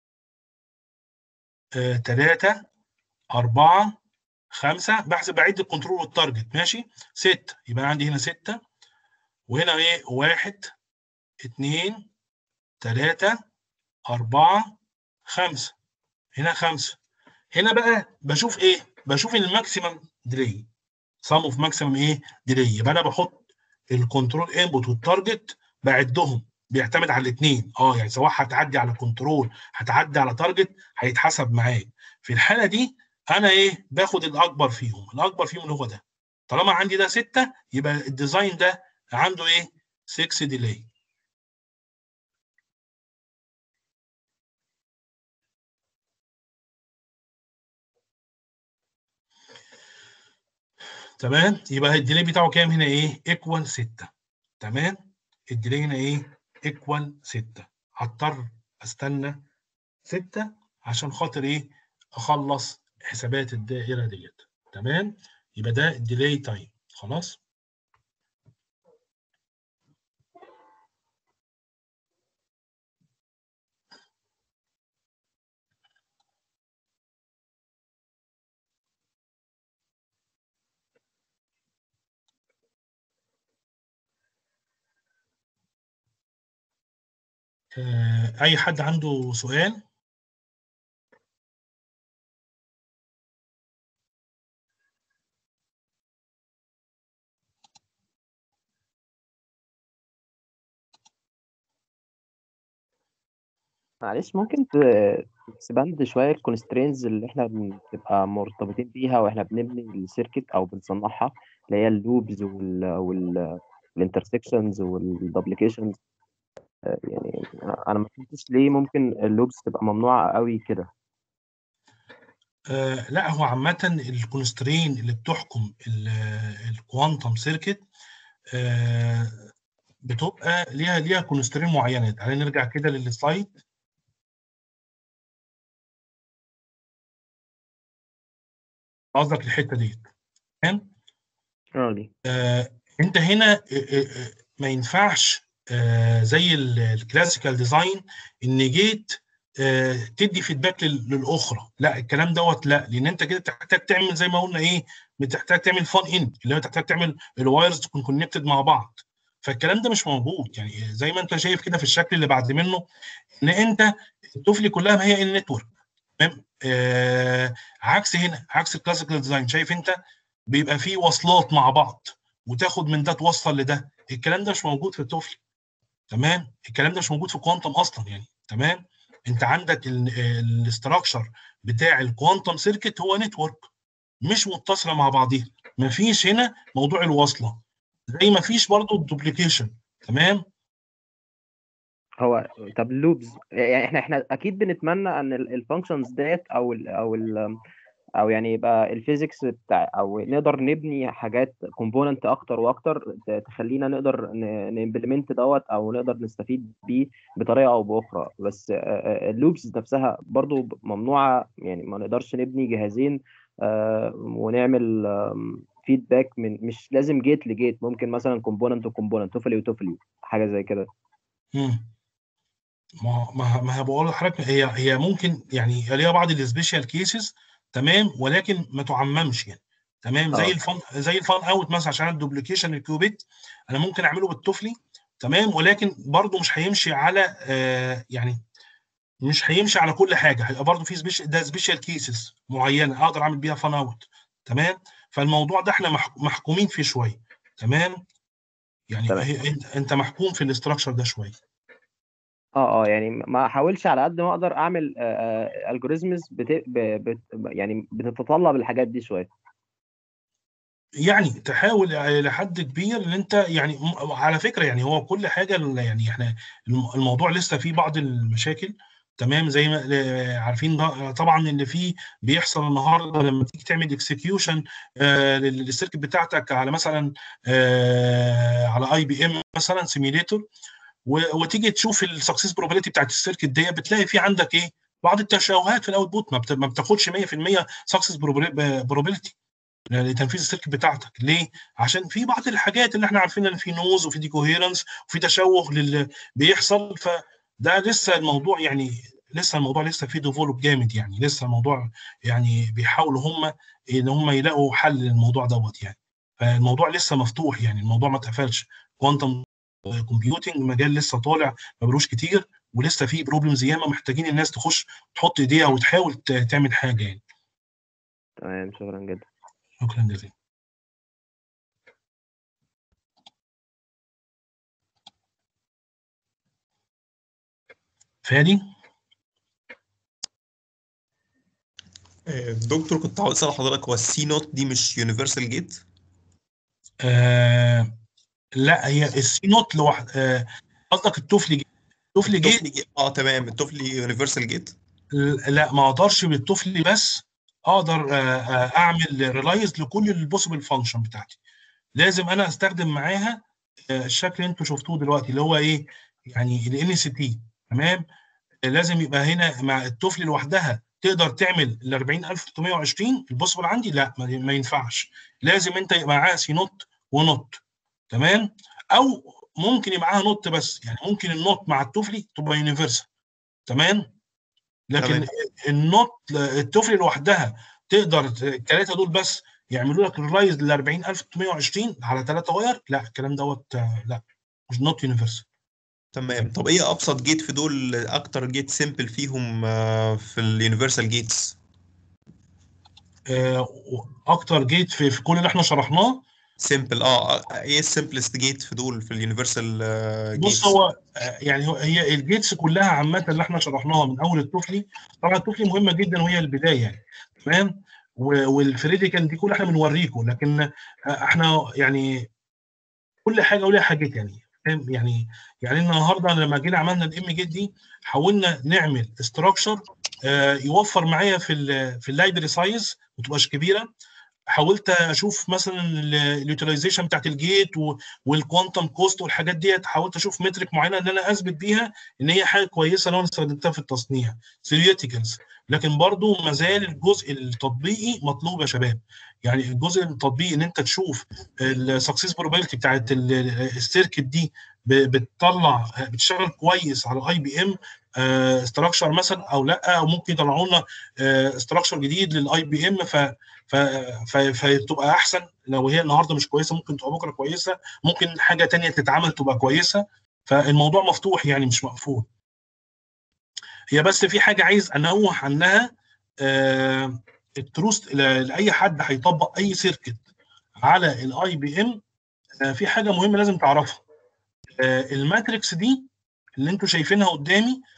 اه تلاتة أربعة خمسة بحسب بعيد الكنترول والتارجت ماشي ستة يبقى عندي هنا ستة وهنا ايه واحد اتنين تلاتة أربعة خمسة هنا خمسة هنا بقى بشوف ايه بشوف الماكسيمم ديلي سم اوف ماكسيمم ايه ديلي يبقى انا بحط الكنترول انبوت والتارجت بعدهم بيعتمد على الاثنين اه يعني سواء هتعدي على كنترول هتعدي على تارجت هيتحسب معاك في الحاله دي انا ايه باخد الاكبر فيهم الاكبر فيهم اللي هو ده طالما عندي ده 6 يبقى الديزاين ده عنده ايه 6 ديلي تمام يبقى الديلي بتاعه كام هنا ايه ايكوال 6 تمام الديلي هنا ايه ايكوال 6 هضطر استنى 6 عشان خاطر ايه اخلص حسابات الدائره ديت تمام يبقى ده الديلي تايم خلاص آه، اي حد عنده سؤال معلش ممكن تكسباند شوية الكونسترينز اللي احنا بنبقى مرتبطين بيها واحنا بنبني السيركت او بنصنعها اللي هي اللوبز وال وال الانترسكشنز والدبليكيشنز يعني انا ما فهمتش ليه ممكن اللوبز تبقى ممنوعة قوي كده آه لا هو عامة الكونسترين اللي بتحكم الكوانتم سيركت آه بتبقى ليها ليها كونسترين معينة تعالى نرجع كده للسلايد قصدك الحته ديت تمام آه انت هنا آه آه ما ينفعش آه زي الكلاسيكال ديزاين ان جيت آه تدي فيدباك للاخرى لا الكلام دوت لا لان انت كده تحتاج تعمل زي ما قلنا ايه بتحتاج تعمل فان ان اللي هو تحتاج تعمل الوايرز تكون كونكتد مع بعض فالكلام ده مش موجود يعني زي ما انت شايف كده في الشكل اللي بعد منه ان انت التوفلي كلها ما هي النتورك تمام آه عكس هنا عكس الكلاسيكال ديزاين شايف انت بيبقى فيه وصلات مع بعض وتاخد من ده توصل لده الكلام ده مش موجود في التوفلي تمام الكلام ده مش موجود في كوانتم اصلا يعني تمام انت عندك الاستراكشر بتاع الكوانتم سيركت هو نتورك مش متصله مع بعضيها مفيش هنا موضوع الوصله زي ما فيش برضه الدوبليكيشن تمام هو طب اللوبز يعني احنا احنا اكيد بنتمنى ان الفانكشنز ديت او ال او ال او يعني يبقى الفيزيكس بتاع او نقدر نبني حاجات كومبوننت اكتر واكتر ت- تخلينا نقدر نمبلمنت دوت او نقدر نستفيد بيه بطريقه او باخرى بس اللوبز نفسها برضو ممنوعه يعني ما نقدرش نبني جهازين آه، ونعمل فيدباك من مش لازم جيت لجيت ممكن مثلا كومبوننت وكومبوننت توفلي وتوفلي حاجه زي كده مم. ما ما ما بقول لحضرتك هي هي ممكن يعني ليها بعض السبيشال كيسز تمام ولكن ما تعممش يعني تمام زي اه الفان زي الفان اوت مثلا عشان الدوبليكيشن الكيوبيت انا ممكن اعمله بالتوفلي تمام ولكن برضه مش هيمشي على آه يعني مش هيمشي على كل حاجه هيبقى برضه في سبيشال ده سبيشال كيسز معينه اقدر اعمل بيها فان اوت تمام فالموضوع ده احنا مح- محكومين فيه شويه تمام يعني تمام هي انت انت محكوم في الاستراكشر ده شويه اه اه يعني ما احاولش على قد ما اقدر اعمل الجوريزمز بت... ب... بت... يعني بتتطلب الحاجات دي شويه يعني تحاول لحد كبير ان انت يعني م- على فكره يعني هو كل حاجه ال- يعني احنا الم- الموضوع لسه فيه بعض المشاكل تمام زي ما ل- عارفين ده- طبعا اللي فيه بيحصل النهارده لما تيجي تعمل اكسكيوشن للسيركت بتاعتك على مثلا آه، على اي بي ام مثلا سيميليتور وتيجي تشوف السكسس بروبابيلتي بتاعت السيركت دي بتلاقي في عندك ايه بعض التشوهات في الاوتبوت ما بت- ما بتاخدش 100% سكسس بروبابيلتي لتنفيذ السيركت بتاعتك ليه عشان في بعض الحاجات اللي احنا عارفين ان في نوز وفي ديكوهيرنس وفي تشوه للي بيحصل فده لسه الموضوع يعني لسه الموضوع لسه فيه ديفلوب جامد يعني لسه الموضوع يعني بيحاولوا هم ان هم يلاقوا حل للموضوع دوت يعني فالموضوع لسه مفتوح يعني الموضوع ما اتقفلش كوانتم كومبيوتنج مجال لسه طالع ما بلوش كتير ولسه فيه بروبلمز ياما محتاجين الناس تخش تحط ايديها وتحاول ت- تعمل حاجه يعني تمام شكرا جدا شكرا جزيلا فادي آه، دكتور كنت عاوز اسال حضرتك هو السي نوت دي مش يونيفرسال جيت آه لا هي السي نوت لوحد آه، قصدك التوفلي جيت التوفلي جيت التوفلي جيت اه تمام التوفلي يونيفرسال جيت لا ما اقدرش بالتوفلي بس اقدر آه، آه، اعمل ريلايز لكل البوسيبل فانكشن بتاعتي لازم انا استخدم معاها آه، الشكل اللي انتوا شفتوه دلوقتي اللي هو ايه يعني ال سي تي تمام لازم يبقى هنا مع التوفلي لوحدها تقدر تعمل ال 40320 البوسيبل عندي لا ما ما ينفعش لازم انت يبقى معاها سي نوت ونوت تمام او ممكن يبقى معاها نوت بس يعني ممكن النوت مع التوفلي تبقى يونيفرسال تمام لكن تمام النوت التوفلي لوحدها تقدر الثلاثه دول بس يعملوا لك الرايز ل 40320 على ثلاثه واير لا الكلام دوت آه، لا مش نوت يونيفرسال تمام طب ايه ابسط جيت في دول اكتر جيت سيمبل فيهم آه، في اليونيفرسال جيتس اكتر جيت في, في كل اللي احنا شرحناه سيمبل اه آه، ايه السيمبلست جيت في دول في اليونيفرسال بص جيتس هو آه، يعني هو هي الجيتس كلها عامه اللي احنا شرحناها من اول التوفلي طبعا التوفلي مهمه جدا وهي البدايه يعني تمام و- والفريديكال دي كل احنا بنوريكم لكن آه، احنا يعني كل حاجه وليها حاجات يعني فاهم يعني يعني النهارده لما جينا عملنا الام جيت دي حاولنا نعمل استراكشر يوفر معايا في ال في اللايبرري سايز ما تبقاش كبيره حاولت اشوف مثلا اليوتيلايزيشن بتاعت الجيت و- والكوانتم كوست والحاجات ديت حاولت اشوف مترك معينه ان انا اثبت بيها ان هي حاجه كويسه لو انا استخدمتها في التصنيع ثيوريتيكالز لكن برضو ما زال الجزء التطبيقي مطلوب يا شباب يعني الجزء التطبيقي ان انت تشوف السكسس بروبابيلتي بتاعت ال- السيركت دي ب- بتطلع بتشتغل كويس على اي بي ام استراكشر مثلا او لا او ممكن يطلعوا لنا استراكشر جديد للاي بي ام ف ف- ف- فتبقى احسن لو هي النهارده مش كويسه ممكن تبقى بكره كويسه ممكن حاجه تانية تتعمل تبقى كويسه فالموضوع مفتوح يعني مش مقفول هي بس في حاجه عايز انوه عنها آه التروست ل- لاي حد هيطبق اي سيركت على الاي بي ام في حاجه مهمه لازم تعرفها آه الماتريكس دي اللي انتوا شايفينها قدامي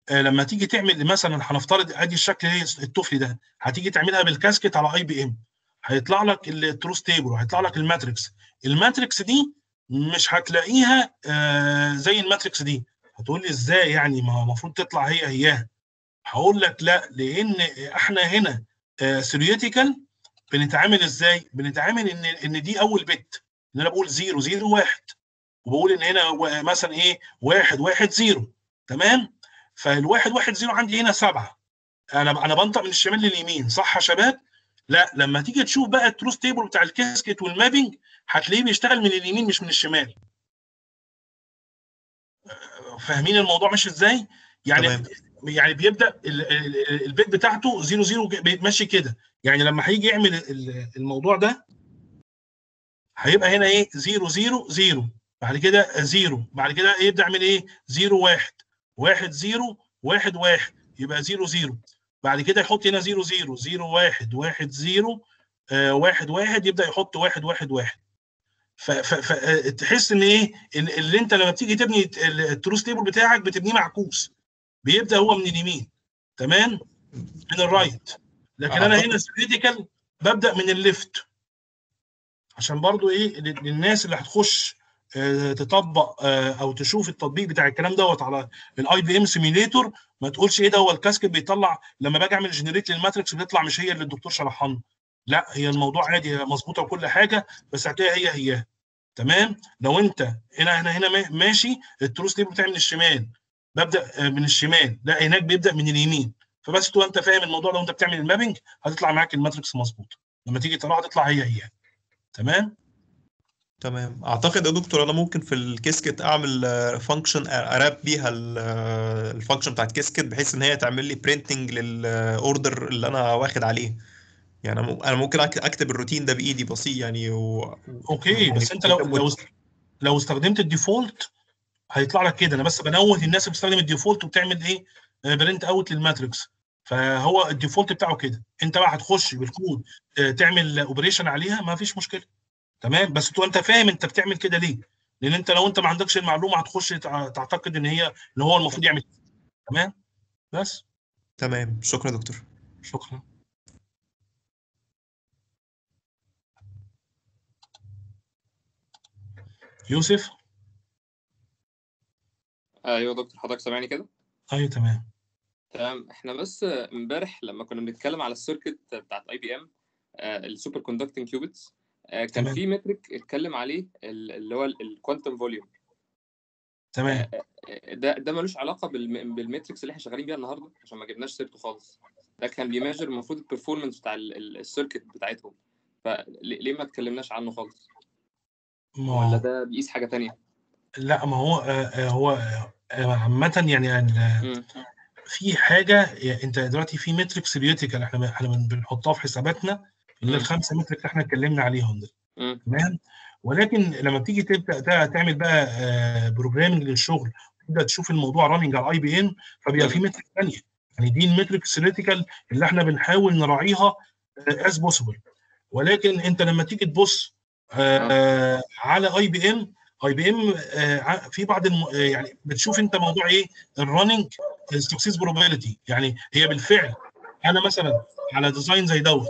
آه، لما تيجي تعمل مثلا هنفترض ادي الشكل ايه الطفل ده هتيجي تعملها بالكاسكت على اي بي ام هيطلع لك التروس تيبل وهيطلع لك الماتريكس الماتريكس دي مش هتلاقيها آه، زي الماتريكس دي هتقول لي ازاي يعني ما هو المفروض تطلع هي هياها هقول لك لا لان احنا هنا ثيوريتيكال بنتعامل ازاي بنتعامل ان ان دي اول بت ان انا بقول 0 0 1 وبقول ان هنا و- مثلا ايه 1 1 0 تمام فالواحد واحد زيرو عندي هنا سبعه انا انا بنطق من الشمال لليمين صح يا شباب؟ لا لما تيجي تشوف بقى التروس تيبل بتاع الكاسكت والمابنج هتلاقيه بيشتغل من اليمين مش من الشمال فاهمين الموضوع ماشي ازاي؟ يعني تمام. يعني بيبدا ال- ال- البيت بتاعته 0 0 ماشي كده يعني لما هيجي يعمل ال- الموضوع ده هيبقى هنا ايه 0 0 0 بعد كده 0 بعد كده يبدا يعمل ايه 0 1 1 0 1 1 يبقى 0 0 بعد كده يحط هنا 0 0 0 1 1 0 1 1 يبدا يحط 1 1 1 فتحس ان ايه ال- اللي انت لما بتيجي تبني ال- التروس تيبل بتاعك بتبنيه معكوس بيبدا هو من اليمين تمام من الرايت لكن انا أعتقد- هنا كريتيكال ببدا من الليفت عشان برضو ايه لل- للناس اللي هتخش آه، تطبق آه، او تشوف التطبيق بتاع الكلام دوت على الاي بي ام سيميليتور ما تقولش ايه ده هو الكاسكت بيطلع لما باجي اعمل جنريت للماتريكس بيطلع مش هي اللي الدكتور شرحها لنا لا هي الموضوع عادي هي مظبوطه وكل حاجه بس هتلاقيها هي هي تمام لو انت هنا هنا هنا ما- ماشي التروس دي بتاع من الشمال ببدا آه، من الشمال لا هناك بيبدا من اليمين فبس تو انت فاهم الموضوع لو انت بتعمل المابنج هتطلع معاك الماتريكس مظبوط لما تيجي تقراها تطلع هي هي تمام تمام اعتقد يا دكتور انا ممكن في الكيسكت اعمل فانكشن اراب بيها الفانكشن بتاعت كيسكت بحيث ان هي تعمل لي برينتنج للاوردر اللي انا واخد عليه يعني انا مم- أنا ممكن أك- اكتب الروتين ده بايدي بسيط يعني و... اوكي بس انت لو لو لو استخدمت الديفولت هيطلع لك كده انا بس بنوه الناس اللي بتستخدم الديفولت وبتعمل ايه برنت اوت للماتريكس فهو الديفولت بتاعه كده انت بقى هتخش بالكود آه، تعمل اوبريشن عليها ما فيش مشكله تمام بس تو انت فاهم انت بتعمل كده ليه لان انت لو انت ما عندكش المعلومه هتخش تع- تعتقد ان هي ان هو المفروض يعمل كده. تمام بس تمام شكرا يا دكتور شكرا يوسف ايوه دكتور حضرتك سامعني كده ايوه تمام تمام احنا بس امبارح لما كنا بنتكلم على السيركت بتاعت اي بي ام السوبر كوندكتنج كيوبيتس كان تمام. في مترك اتكلم عليه ال- اللي هو الكوانتم فوليوم تمام ده ده ملوش علاقه بالم- بالمتركس اللي احنا شغالين بيها النهارده عشان ما جبناش سيرته خالص ده كان بيميجر المفروض البرفورمانس بتاع ال- ال- السيركت بتاعتهم فليه ما اتكلمناش عنه خالص ما ولا هو ده بيقيس حاجه تانية لا ما هو آه، آه، هو آه، عامة يعني ال- مم. في حاجة يعني انت دلوقتي في مترك سيريوتيكال احنا احنا بن- بنحطها في حساباتنا اللي مم. الخمسة مترك اللي احنا اتكلمنا عليهم دول مم. تمام ولكن لما بتيجي تبدا تع- تعمل بقى بروجرامنج للشغل تبدا تشوف الموضوع راننج على اي بي ام فبيبقى في مترك ثانيه يعني دي المترك سيريتيكال اللي احنا بنحاول نراعيها از بوسيبل ولكن انت لما تيجي تبص آه، على اي بي ام اي بي ام في بعض الم... آه، يعني بتشوف انت موضوع ايه الرننج سكسيس بروبابيلتي يعني هي بالفعل انا مثلا على ديزاين زي دوت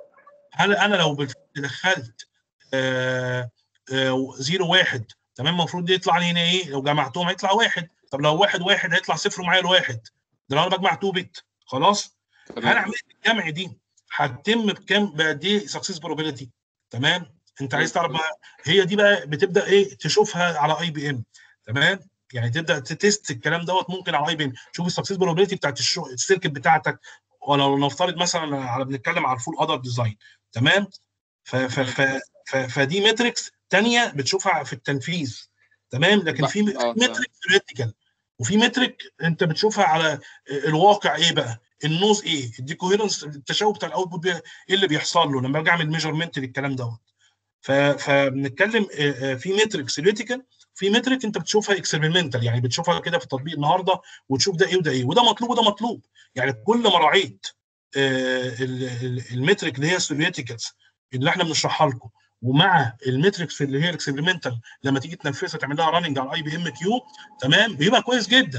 هل انا لو بالفعل دخلت آه، آه، زيرو واحد تمام المفروض يطلع لي هنا ايه لو جمعتهم هيطلع واحد طب لو واحد واحد هيطلع صفر معايا الواحد ده لو انا بجمع 2 بت خلاص هل تمام عمليه الجمع دي هتتم بكام بقد ايه سكسيس بروبابيلتي تمام انت عايز تعرف بقى هي دي بقى بتبدا ايه تشوفها على اي بي ام تمام يعني تبدا تتست الكلام دوت ممكن على اي بي ام شوف السكسيس بروبابيلتي بتاعت الشو... السيركت بتاعتك ولو نفترض مثلا على بنتكلم على الفول اذر ديزاين تمام ف... ف... ف... ف... فدي ماتريكس ثانيه بتشوفها في التنفيذ تمام لكن في بقى- آه، ماتريك ثيوريتيكال وفي مترك انت بتشوفها على الواقع ايه بقى النوز ايه الديكوهيرنس التشابه بتاع الاوتبوت بي- ايه اللي بيحصل له لما باجي اعمل ميجرمنت للكلام دوت ف- فبنتكلم آه، آه، في مترك ثيوريتيكال في مترك انت بتشوفها اكسبيرمنتال يعني بتشوفها كده في التطبيق النهارده وتشوف ده ايه وده ايه وده مطلوب وده مطلوب يعني كل ما راعيت آه، ال- ال- المترك اللي هي الثيوريتيكالز اللي احنا بنشرحها لكم ومع المتركس اللي هي الاكسبيرمنتال لما تيجي تنفذها تعمل لها راننج على اي بي ام كيو تمام بيبقى كويس جدا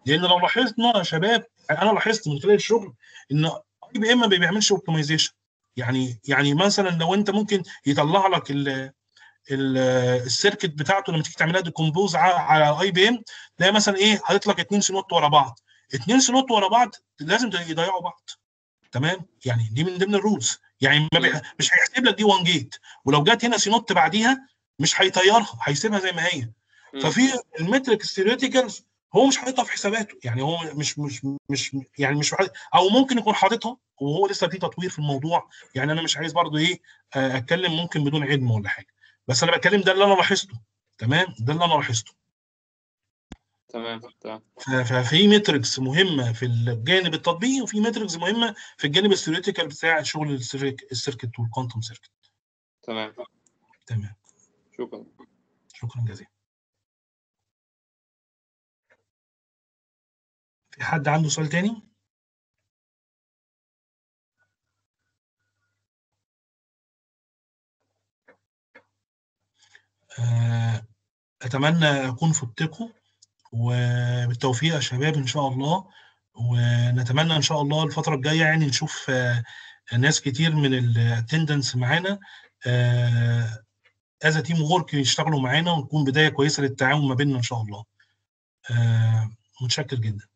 لان لو لاحظنا يا شباب انا لاحظت من خلال الشغل ان اي بي ام ما بيعملش اوبتمايزيشن يعني يعني مثلا لو انت ممكن يطلع لك ال السيركت بتاعته لما تيجي تعملها ديكومبوز على اي بي ام تلاقي مثلا ايه حاطط لك اثنين سنوت ورا بعض اثنين سنوت ورا بعض لازم يضيعوا بعض تمام يعني دي من ضمن الرولز يعني ما بي... مش هيحسب لك دي 1 جيت ولو جت هنا سينوت بعديها مش هيطيرها هيسيبها زي ما هي ففي المترك ثيوريتيكالز هو مش حاططها في حساباته يعني هو مش مش مش يعني مش او ممكن يكون حاططها وهو لسه في تطوير في الموضوع يعني انا مش عايز برضو ايه اتكلم ممكن بدون علم ولا حاجه بس انا بتكلم ده اللي انا لاحظته تمام ده اللي انا لاحظته تمام تمام ففي متركس مهمه في الجانب التطبيقي وفي متركس مهمه في الجانب الثيوريتيكال بتاع شغل السيركت والكوانتم سيركت تمام تمام شكرا شكرا جزيلا في حد عنده سؤال تاني؟ أتمنى أكون فدتكم وبالتوفيق يا شباب إن شاء الله ونتمنى إن شاء الله الفترة الجاية يعني نشوف ناس كتير من الاتندنس معانا از تيم وورك يشتغلوا معانا ونكون بداية كويسة للتعاون ما بيننا إن شاء الله متشكر جدا